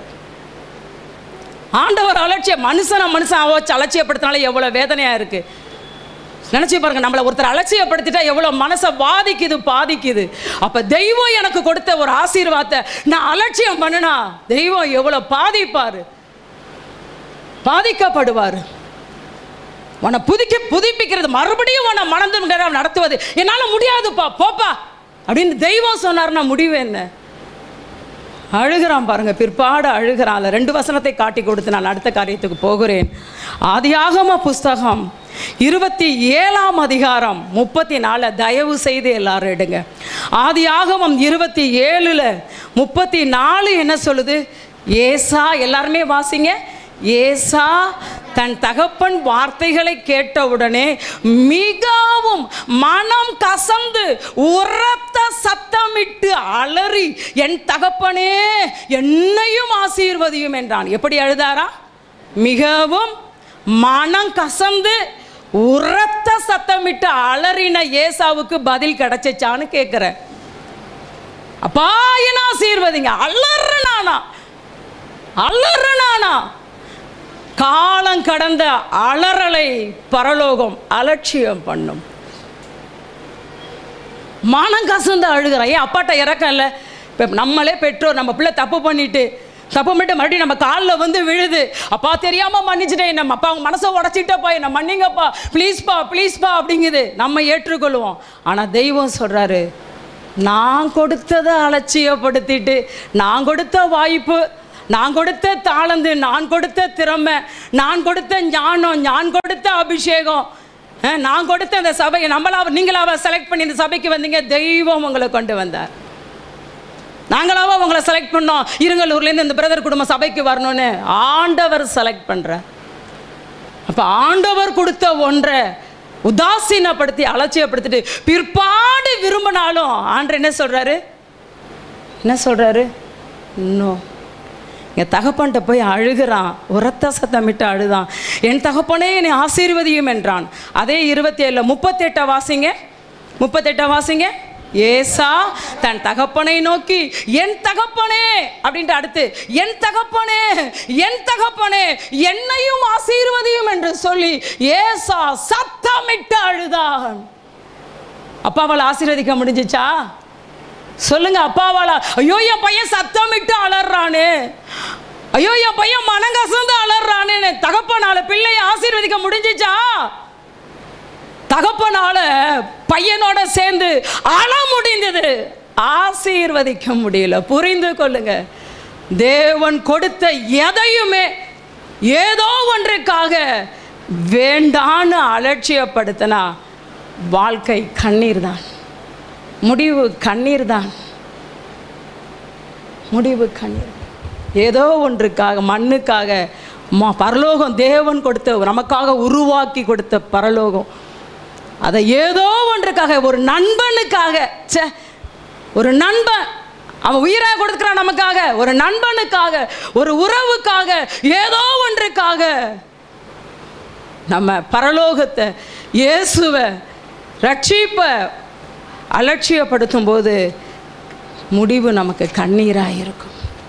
ஆண்டவர் அலட்சியம் மனுஷனை மனுஷன் வச்சு அலட்சியப்படுத்தினாலே எவ்வளோ வேதனையாக இருக்குது நினச்சி பாருங்க நம்மளை ஒருத்தர் அலட்சியப்படுத்திட்டா எவ்வளோ மனசை பாதிக்குது பாதிக்குது அப்போ தெய்வம் எனக்கு கொடுத்த ஒரு ஆசீர்வாதத்தை நான் அலட்சியம் பண்ணுனா தெய்வம் எவ்வளோ பாதிப்பார் பாதிக்கப்படுவார் உன்னை புதுக்கி புதுப்பிக்கிறது மறுபடியும் உன்னை மணந்து நடத்துவது என்னால் முடியாதுப்பா போப்பா அப்படின்னு தெய்வம் சொன்னார்னா முடிவு என்ன அழுகிறான் பாருங்க பிற்பாடு அழுகிறான் அதில் ரெண்டு வசனத்தை காட்டி கொடுத்து நான் அடுத்த காரியத்துக்கு போகிறேன் ஆதியாகம புஸ்தகம் இருபத்தி ஏழாம் அதிகாரம் முப்பத்தி நாலு தயவு செய்து எல்லாரும் எடுங்க ஆதியாகமம் இருபத்தி ஏழுல முப்பத்தி நாலு என்ன சொல்லுது ஏசா எல்லாருமே வாசிங்க ஏசா தன் தகப்பன் வார்த்தைகளை கேட்டவுடனே மிகவும் மனம் கசந்து உரத்த சத்தமிட்டு அலறி என் தகப்பனே என்னையும் ஆசீர்வதியும் என்றான் எப்படி அழுதாரா மிகவும் மனம் கசந்து உரத்த சத்தமிட்டு அலறின ஏசாவுக்கு பதில் கிடைச்சிச்சான்னு கேட்குறேன் அப்பா என்ன ஆசீர்வதிங்க அலறுனானா அலறுனானா கால காலம் கடந்த அலறலை பரலோகம் அலட்சியம் பண்ணும் மனம் கசந்து அழுகிறான் ஏன் அப்பாட்ட இறக்கம் இல்லை இப்போ நம்மளே பெற்றோர் நம்ம பிள்ளை தப்பு பண்ணிட்டு தப்பு பண்ணிட்டு மறுபடியும் நம்ம காலில் வந்து விழுது அப்பா தெரியாமல் மன்னிச்சிட்டேன் நம்ம அப்பா அவங்க மனசை உடச்சிட்டப்பா என்ன மன்னிங்கப்பா ப்ளீஸ்ப்பா ப்ளீஸ்ப்பா அப்படிங்குது நம்ம ஏற்றுக்கொள்வோம் ஆனால் தெய்வம் சொல்கிறாரு நான் கொடுத்ததை அலட்சியப்படுத்திட்டு நான் கொடுத்த வாய்ப்பு நான் கொடுத்த தாளந்து நான் கொடுத்த திறமை நான் கொடுத்த ஞானம் நான் கொடுத்த அபிஷேகம் அஹ், நான் கொடுத்த அந்த சபையை நம்மளாவ நீங்களாவ செலக்ட் பண்ணி இந்த சபைக்கு வந்தீங்க தெய்வம் உங்களை கொண்டு வந்தார் நாங்களாவா உங்களை செலக்ட் பண்ணோம் இருங்கலூர்லேருந்து இந்த பிரதர் குடும்பம் சபைக்கு வரணும்னு ஆண்டவர் செலக்ட் பண்ணுறார் அப்போ ஆண்டவர் கொடுத்த ஒன்றை உதாசீனப்படுத்தி அலட்சியப்படுத்திட்டு பிற்பாடு விரும்பினாலும் ஆண்டர் என்ன சொல்கிறாரு என்ன சொல்கிறாரு இன்னும் என் தகப்பன்ட்ட போய் அழுகிறான் உரத்த சத்தமிட்டு அழுதான் என் தகப்பனே என்னை ஆசீர்வதியும் என்றான் அதே இருபத்தி ஏழில் முப்பத்தெட்டை வாசிங்க முப்பத்தெட்டை வாசிங்க ஏசா தன் தகப்பனை நோக்கி என் தகப்பனே அப்படின்ட்டு அடுத்து என் தகப்பனே என் தகப்பனே என்னையும் ஆசீர்வதியும் என்று சொல்லி ஏசா சத்தமிட்டு அழுதான் அப்பாவால் ஆசீர்வதிக்க முடிஞ்சிச்சா சொல்லுங்க அப்பாவால ஐயோ என் பையன் சத்தமிட்டு அலறானே ஐயோ என் பையன் மனங்கசந்து அலறானேன்னு தகப்பனால பிள்ளையை ஆசீர்வதிக்க முடிஞ்சிச்சா தகப்பனால பையனோட சேர்ந்து அழ முடிந்தது ஆசீர்வதிக்க முடியல புரிந்து கொள்ளுங்க தேவன் கொடுத்த எதையுமே ஏதோ ஒன்றுக்காக வேண்டான்னு அலட்சியப்படுத்தினா வாழ்க்கை கண்ணீர் தான் முடிவு கண்ணீர் தான் முடிவு கண்ணீர் ஏதோ ஒன்றுக்காக மண்ணுக்காக ம பரலோகம் தேவன் கொடுத்த நமக்காக உருவாக்கி கொடுத்த பரலோகம் அதை ஏதோ ஒன்றுக்காக ஒரு நண்பனுக்காக ச்சே ஒரு நண்பன் அவன் உயிராக கொடுக்குறான் நமக்காக ஒரு நண்பனுக்காக ஒரு உறவுக்காக ஏதோ ஒன்றுக்காக நம்ம பரலோகத்தை இயேசுவை ரட்சிப்பை அலட்சியப்படுத்தும் போது முடிவு நமக்கு கண்ணீராக இருக்கும்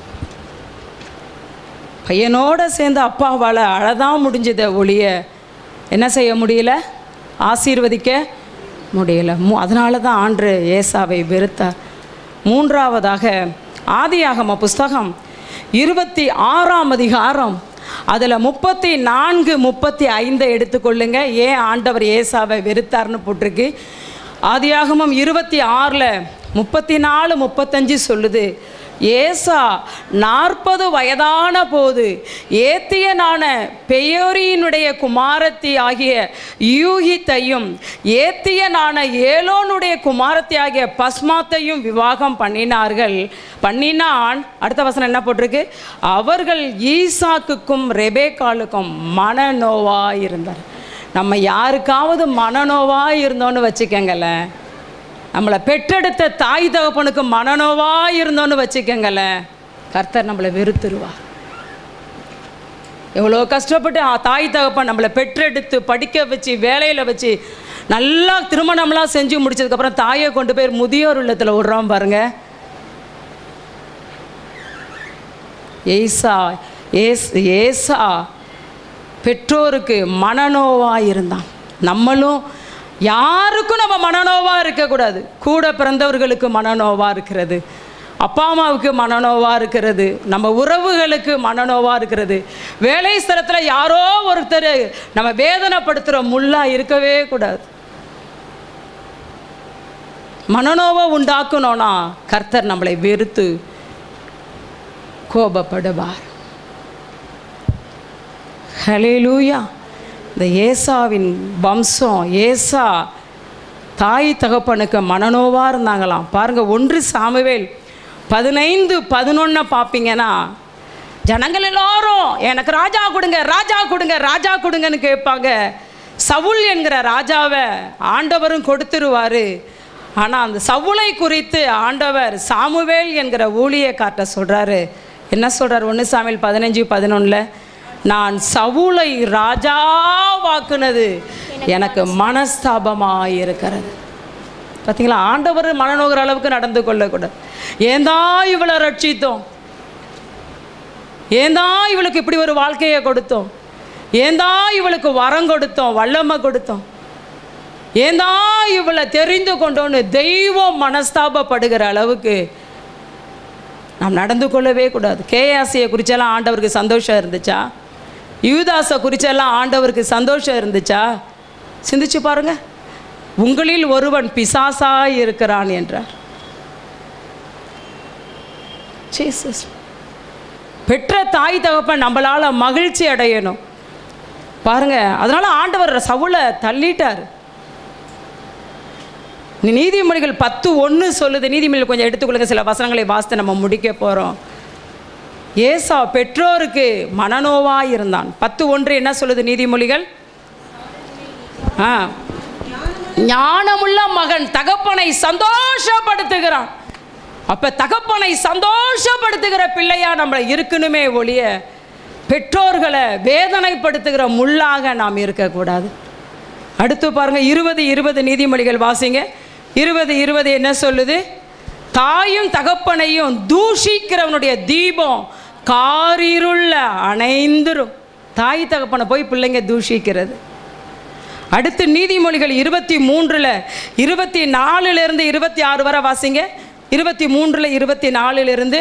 பையனோட சேர்ந்து அப்பாவால் அழதான் முடிஞ்சதை ஒழிய என்ன செய்ய முடியல ஆசீர்வதிக்க முடியல மூ அதனால தான் ஆண்டு ஏசாவை வெறுத்தார் மூன்றாவதாக ஆதியாகம புஸ்தகம் இருபத்தி ஆறாம் அதிகாரம் அதில் முப்பத்தி நான்கு முப்பத்தி ஐந்தை எடுத்துக்கொள்ளுங்க ஏன் ஆண்டவர் ஏசாவை வெறுத்தார்னு போட்டிருக்கு ஆதியாகமம் இருபத்தி ஆறில் முப்பத்தி நாலு முப்பத்தஞ்சு சொல்லுது ஏசா நாற்பது வயதான போது ஏத்தியனான பெயோரியினுடைய குமாரத்தி ஆகிய யூகித்தையும் ஏத்தியனான ஏலோனுடைய குமாரத்தி ஆகிய பஸ்மாத்தையும் விவாகம் பண்ணினார்கள் பண்ணினான் அடுத்த வசனம் என்ன போட்டிருக்கு அவர்கள் ஈசாக்குக்கும் ரெபேக்காலுக்கும் மனநோவா இருந்தார் நம்ம யாருக்காவது மனநோவா இருந்தோன்னு வச்சுக்கங்களேன் நம்மளை பெற்றெடுத்த தாய் தகப்பனுக்கு மனநோவா இருந்தோன்னு வச்சுக்கங்களேன் கர்த்தர் நம்மளை வெறுத்துருவார் எவ்வளோ கஷ்டப்பட்டு ஆ, தாய் தகப்பன் நம்மளை பெற்றெடுத்து படிக்க வச்சு வேலையில் வச்சு நல்லா திருமணம்லாம் செஞ்சு முடிச்சதுக்கப்புறம் தாயை கொண்டு போய் முதியோர் இல்லத்தில் விடுறோம் பாருங்க ஏசா ஏஸ் ஏசா பெற்றோருக்கு மனநோவா இருந்தான் நம்மளும் யாருக்கும் நம்ம மனநோவா இருக்கக்கூடாது கூட பிறந்தவர்களுக்கு மனநோவா இருக்கிறது அப்பா அம்மாவுக்கு மனநோவா இருக்கிறது நம்ம உறவுகளுக்கு மனநோவா இருக்கிறது வேலை ஸ்தலத்தில் யாரோ ஒருத்தர் நம்ம வேதனைப்படுத்துகிற முள்ளா இருக்கவே கூடாது மனநோவை உண்டாக்கணும்னா கர்த்தர் நம்மளை வெறுத்து கோபப்படுவார் ஹலேலூயா இந்த ஏசாவின் வம்சம் ஏசா தாய் தகப்பனுக்கு மனநோவா இருந்தாங்களாம் பாருங்க ஒன்று சாமுவேல் பதினைந்து பதினொன்னை பார்ப்பீங்கன்னா ஜனங்கள் எல்லாரும் எனக்கு ராஜா கொடுங்க ராஜா கொடுங்க ராஜா கொடுங்கன்னு கேட்பாங்க சவுல் என்கிற ராஜாவை ஆண்டவரும் கொடுத்துருவாரு ஆனால் அந்த சவுலை குறித்து ஆண்டவர் சாமுவேல் என்கிற ஊழியக்கார்ட்ட சொல்கிறாரு என்ன சொல்கிறார் ஒன்று சாமுவேல் பதினஞ்சு பதினொன்றில் நான் சவுலை ராஜாவாக்குனது எனக்கு மனஸ்தாபமாக இருக்கிறது பார்த்தீங்களா ஆண்டவர் மனநோகிற அளவுக்கு நடந்து கொள்ளக்கூடாது ஏந்தா இவளை ரட்சித்தோம் ஏந்தா இவளுக்கு இப்படி ஒரு வாழ்க்கையை கொடுத்தோம் ஏந்தா இவளுக்கு வரம் கொடுத்தோம் வல்லமை கொடுத்தோம் ஏந்தா இவளை தெரிந்து கொண்டோன்னு தெய்வம் மனஸ்தாபப்படுகிற அளவுக்கு நாம் நடந்து கொள்ளவே கூடாது கேஆசியை குறிச்செல்லாம் ஆண்டவருக்கு சந்தோஷம் இருந்துச்சா யூதாஸை குறிச்செல்லாம் ஆண்டவருக்கு சந்தோஷம் இருந்துச்சா சிந்திச்சு பாருங்க உங்களில் ஒருவன் பிசாசாய் இருக்கிறான் என்றார் ஜீசஸ் பெற்ற தாய் தகப்பன் நம்மளால மகிழ்ச்சி அடையணும் பாருங்க அதனால ஆண்டவர் சவுளை தள்ளிட்டார் நீ நீதிமொழிகள் பத்து ஒன்று சொல்லுது நீதிமொழிகள் கொஞ்சம் எடுத்துக்கொள்ளுங்க சில வசனங்களை வாசித்து நம்ம முடிக்க போகிறோம் ஏசா பெற்றோருக்கு மனநோவாய் இருந்தான் பத்து ஒன்று என்ன சொல்லுது நீதிமொழிகள் ஆ ஞானமுள்ள மகன் தகப்பனை சந்தோஷப்படுத்துகிறான் அப்ப தகப்பனை சந்தோஷப்படுத்துகிற பிள்ளையா நம்மளை இருக்கணுமே ஒழிய பெற்றோர்களை வேதனைப்படுத்துகிற முள்ளாக நாம் இருக்கக்கூடாது அடுத்து பாருங்க இருபது இருபது நீதிமொழிகள் வாசிங்க இருபது இருபது என்ன சொல்லுது தாயும் தகப்பனையும் தூஷிக்கிறவனுடைய தீபம் காரிருள்ள அணைந்துரும் தாய் தகப்பனை போய் பிள்ளைங்க தூஷிக்கிறது அடுத்து நீதிமொழிகள் இருபத்தி மூன்றில் இருபத்தி நாலுலேருந்து இருபத்தி ஆறு வரை வாசிங்க இருபத்தி மூன்றில் இருபத்தி நாலுலேருந்து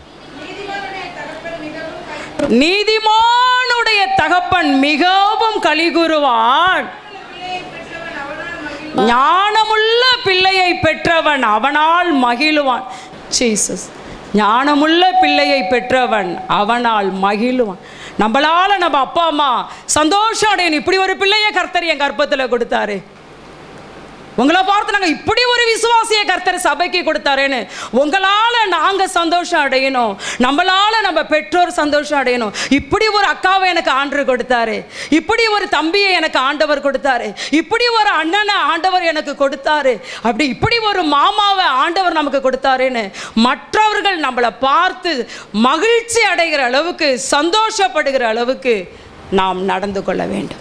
நீதிமானுடைய தகப்பன் மிகவும் கலிகுருவான் ஞானமுள்ள பிள்ளையை பெற்றவன் அவனால் மகிழுவான் ஜீசஸ் ஞானமுள்ள பிள்ளையை பெற்றவன் அவனால் மகிழுவான் நம்மளால நம்ம அப்பா அம்மா சந்தோஷம் அடையணும் இப்படி ஒரு பிள்ளையை கர்த்தர் என் கர்ப்பத்தில் கொடுத்தாரு உங்களை பார்த்து நாங்கள் இப்படி ஒரு விசுவாசிய கர்த்தர் சபைக்கு கொடுத்தாரேன்னு உங்களால் நாங்கள் சந்தோஷம் அடையணும் நம்மளால் நம்ம பெற்றோர் சந்தோஷம் அடையணும் இப்படி ஒரு அக்காவை எனக்கு ஆண்டு கொடுத்தாரு இப்படி ஒரு தம்பியை எனக்கு ஆண்டவர் கொடுத்தாரு இப்படி ஒரு அண்ணனை ஆண்டவர் எனக்கு கொடுத்தாரு அப்படி இப்படி ஒரு மாமாவை ஆண்டவர் நமக்கு கொடுத்தாருன்னு மற்றவர்கள் நம்மளை பார்த்து மகிழ்ச்சி அடைகிற அளவுக்கு சந்தோஷப்படுகிற அளவுக்கு நாம் நடந்து கொள்ள வேண்டும்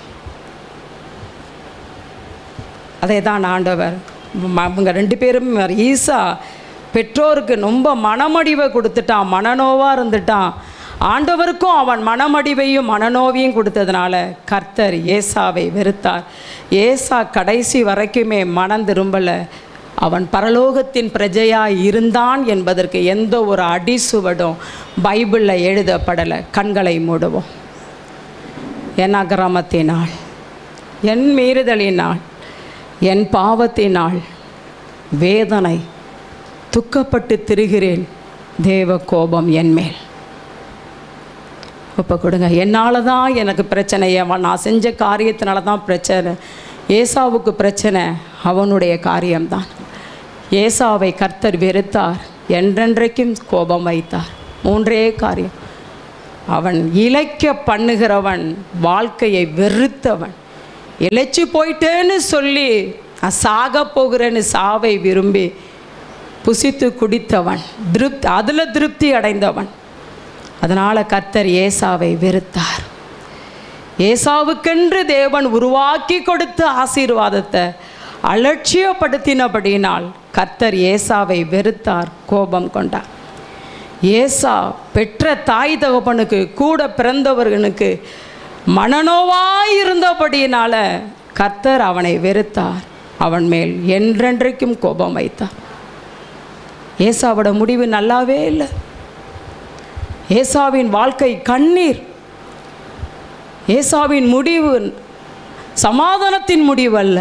அதை தான் ஆண்டவர் ம- அவங்க ரெண்டு பேரும் ஈசா பெற்றோருக்கு ரொம்ப மனமடிவை கொடுத்துட்டான் மனநோவாக இருந்துட்டான் ஆண்டவருக்கும் அவன் மனமடிவையும் மனநோவையும் கொடுத்ததுனால கர்த்தர் ஏசாவை வெறுத்தார் ஏசா கடைசி வரைக்குமே மனம் திரும்பலை அவன் பரலோகத்தின் பிரஜையாய் இருந்தான் என்பதற்கு எந்த ஒரு அடிசுவடும் பைபிளில் எழுதப்படலை கண்களை மூடுவோம் என் அக்கிரமத்தினால் என் மீறுதலினால் என் பாவத்தினால் வேதனை துக்கப்பட்டு திரிகிறேன் தேவ கோபம் என் மேல் ஒப்பு கொடுங்க என்னால் தான் எனக்கு பிரச்சனை அவன் நான் செஞ்ச காரியத்தினால தான் பிரச்சனை ஏசாவுக்கு பிரச்சனை அவனுடைய காரியம்தான் ஏசாவை கர்த்தர் வெறுத்தார் என்றென்றைக்கும் கோபம் வைத்தார் மூன்றே காரியம் அவன் இழைக்க பண்ணுகிறவன் வாழ்க்கையை வெறுத்தவன் இழைச்சி போயிட்டேன்னு சொல்லி நான் சாக போகிறேன்னு சாவை விரும்பி புசித்து குடித்தவன் திருப்தி அதில் திருப்தி அடைந்தவன் அதனால் கர்த்தர் ஏசாவை வெறுத்தார் ஏசாவுக்கென்று தேவன் உருவாக்கி கொடுத்த ஆசீர்வாதத்தை அலட்சியப்படுத்தினபடியினால் கர்த்தர் ஏசாவை வெறுத்தார் கோபம் கொண்டார் ஏசா பெற்ற தாய் தகப்பனுக்கு கூட பிறந்தவர்களுக்கு மனநோவாயிருந்தபடியினால கர்த்தர் அவனை வெறுத்தார் அவன் மேல் என்றென்றைக்கும் கோபம் வைத்தார் ஏசாவோட முடிவு நல்லாவே இல்லை ஏசாவின் வாழ்க்கை கண்ணீர் ஏசாவின் முடிவு சமாதானத்தின் முடிவு அல்ல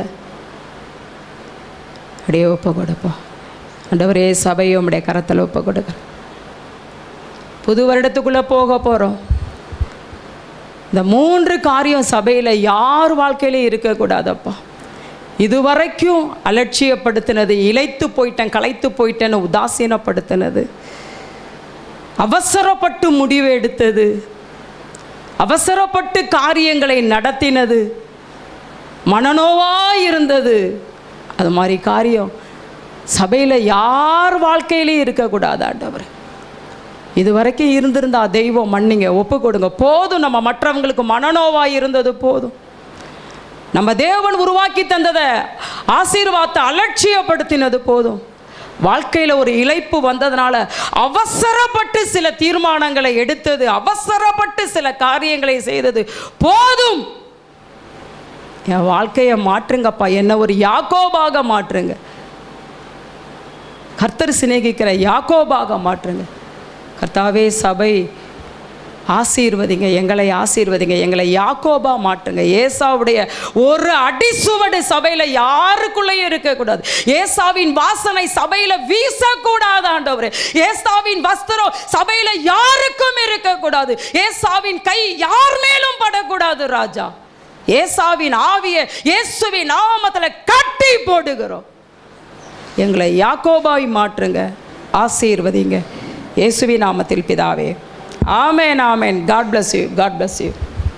அப்படியே ஒப்பு கொடுப்போம் ஆண்டவரே சபையை உம்முடைய கரத்தில் ஒப்பு கொடுக்குறேன் புது வருடத்துக்குள்ளே போக போகிறோம் இந்த மூன்று காரியம் சபையில் யார் வாழ்க்கையிலையும் இருக்கக்கூடாதப்பா இதுவரைக்கும் அலட்சியப்படுத்தினது இழைத்து போயிட்டேன் களைத்து போயிட்டேன்னு உதாசீனப்படுத்தினது அவசரப்பட்டு முடிவு எடுத்தது அவசரப்பட்டு காரியங்களை நடத்தினது மனநோவாக இருந்தது அது மாதிரி காரியம் சபையில் யார் வாழ்க்கையிலையும் இருக்கக்கூடாது ஆண்டவர் இது வரைக்கும் இருந்திருந்தா தெய்வம் மன்னிங்க ஒப்பு கொடுங்க போதும் நம்ம மற்றவங்களுக்கு மனநோவாக இருந்தது போதும் நம்ம தேவன் உருவாக்கி தந்ததை ஆசீர்வாதத்தை அலட்சியப்படுத்தினது போதும் வாழ்க்கையில் ஒரு இழைப்பு வந்ததுனால அவசரப்பட்டு சில தீர்மானங்களை எடுத்தது அவசரப்பட்டு சில காரியங்களை செய்தது போதும் என் வாழ்க்கையை மாற்றுங்கப்பா என்ன ஒரு யாக்கோபாக மாற்றுங்க கர்த்தர் சிநேகிக்கிற யாக்கோபாக மாற்றுங்க கர்த்தாவே சபை ஆசீர்வதிங்க எங்களை ஆசீர்வதிங்க எங்களை யாக்கோபா மாற்றுங்க ஏசாவுடைய ஒரு அடிசுவடு சபையில் யாருக்குள்ளேயும் இருக்கக்கூடாது ஏசாவின் வாசனை சபையில் வீசக்கூடாது ஆண்டவரே ஏசாவின் வஸ்திரம் சபையில் யாருக்கும் இருக்கக்கூடாது ஏசாவின் கை யார் மேலும் படக்கூடாது ராஜா ஏசாவின் ஆவிய இயேசுவின் நாமத்தில் கட்டி போடுகிறோம் எங்களை யாக்கோபாய் மாற்றுங்க ஆசீர்வதிங்க இயேசுவின் நாமத்தில் பிதாவே ஆமேன் ஆமேன் God bless you God bless you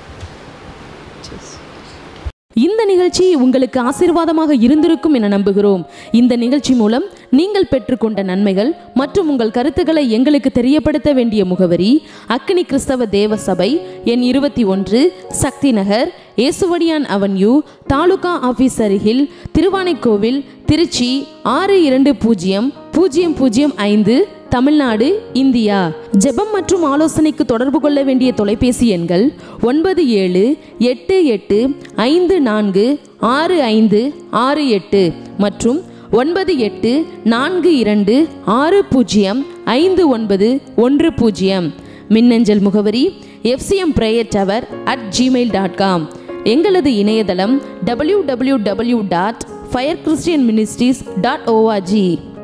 இந்த நிகழ்ச்சி உங்களுக்கு ஆசீர்வாதமாக இருந்திருக்கும் என நம்புகிறோம் இந்த நிகழ்ச்சி மூலம் நீங்கள் பெற்றுக்கொண்ட நன்மைகள் மற்றும் உங்கள் கருத்துக்களை எங்களுக்கு தெரியப்படுத்த வேண்டிய முகவரி அக்கினி கிறிஸ்தவ தேவ சபை எண் இருபத்தி ஒன்று சக்தி நகர் ஏசுவடியான் அவென்யூ தாலுகா ஆஃபீஸ் அருகில் திருவானைக்கோவில் திருச்சி ஆறு இரண்டு பூஜ்ஜியம் பூஜ்ஜியம் பூஜ்ஜியம் ஐந்து தமிழ்நாடு இந்தியா ஜெபம் மற்றும் ஆலோசனைக்கு தொடர்பு கொள்ள வேண்டிய தொலைபேசி எண்கள் ஒன்பது ஏழு எட்டு எட்டு ஐந்து நான்கு ஆறு ஐந்து ஆறு எட்டு மற்றும் ஒன்பது எட்டு நான்கு இரண்டு ஆறு பூஜ்ஜியம் ஐந்து ஒன்பது ஒன்று பூஜ்ஜியம் மின்னஞ்சல் முகவரி FCM prayer tower at Gmail dot com எங்களது இணையதளம் W W W dot fire Christian ministries dot O R G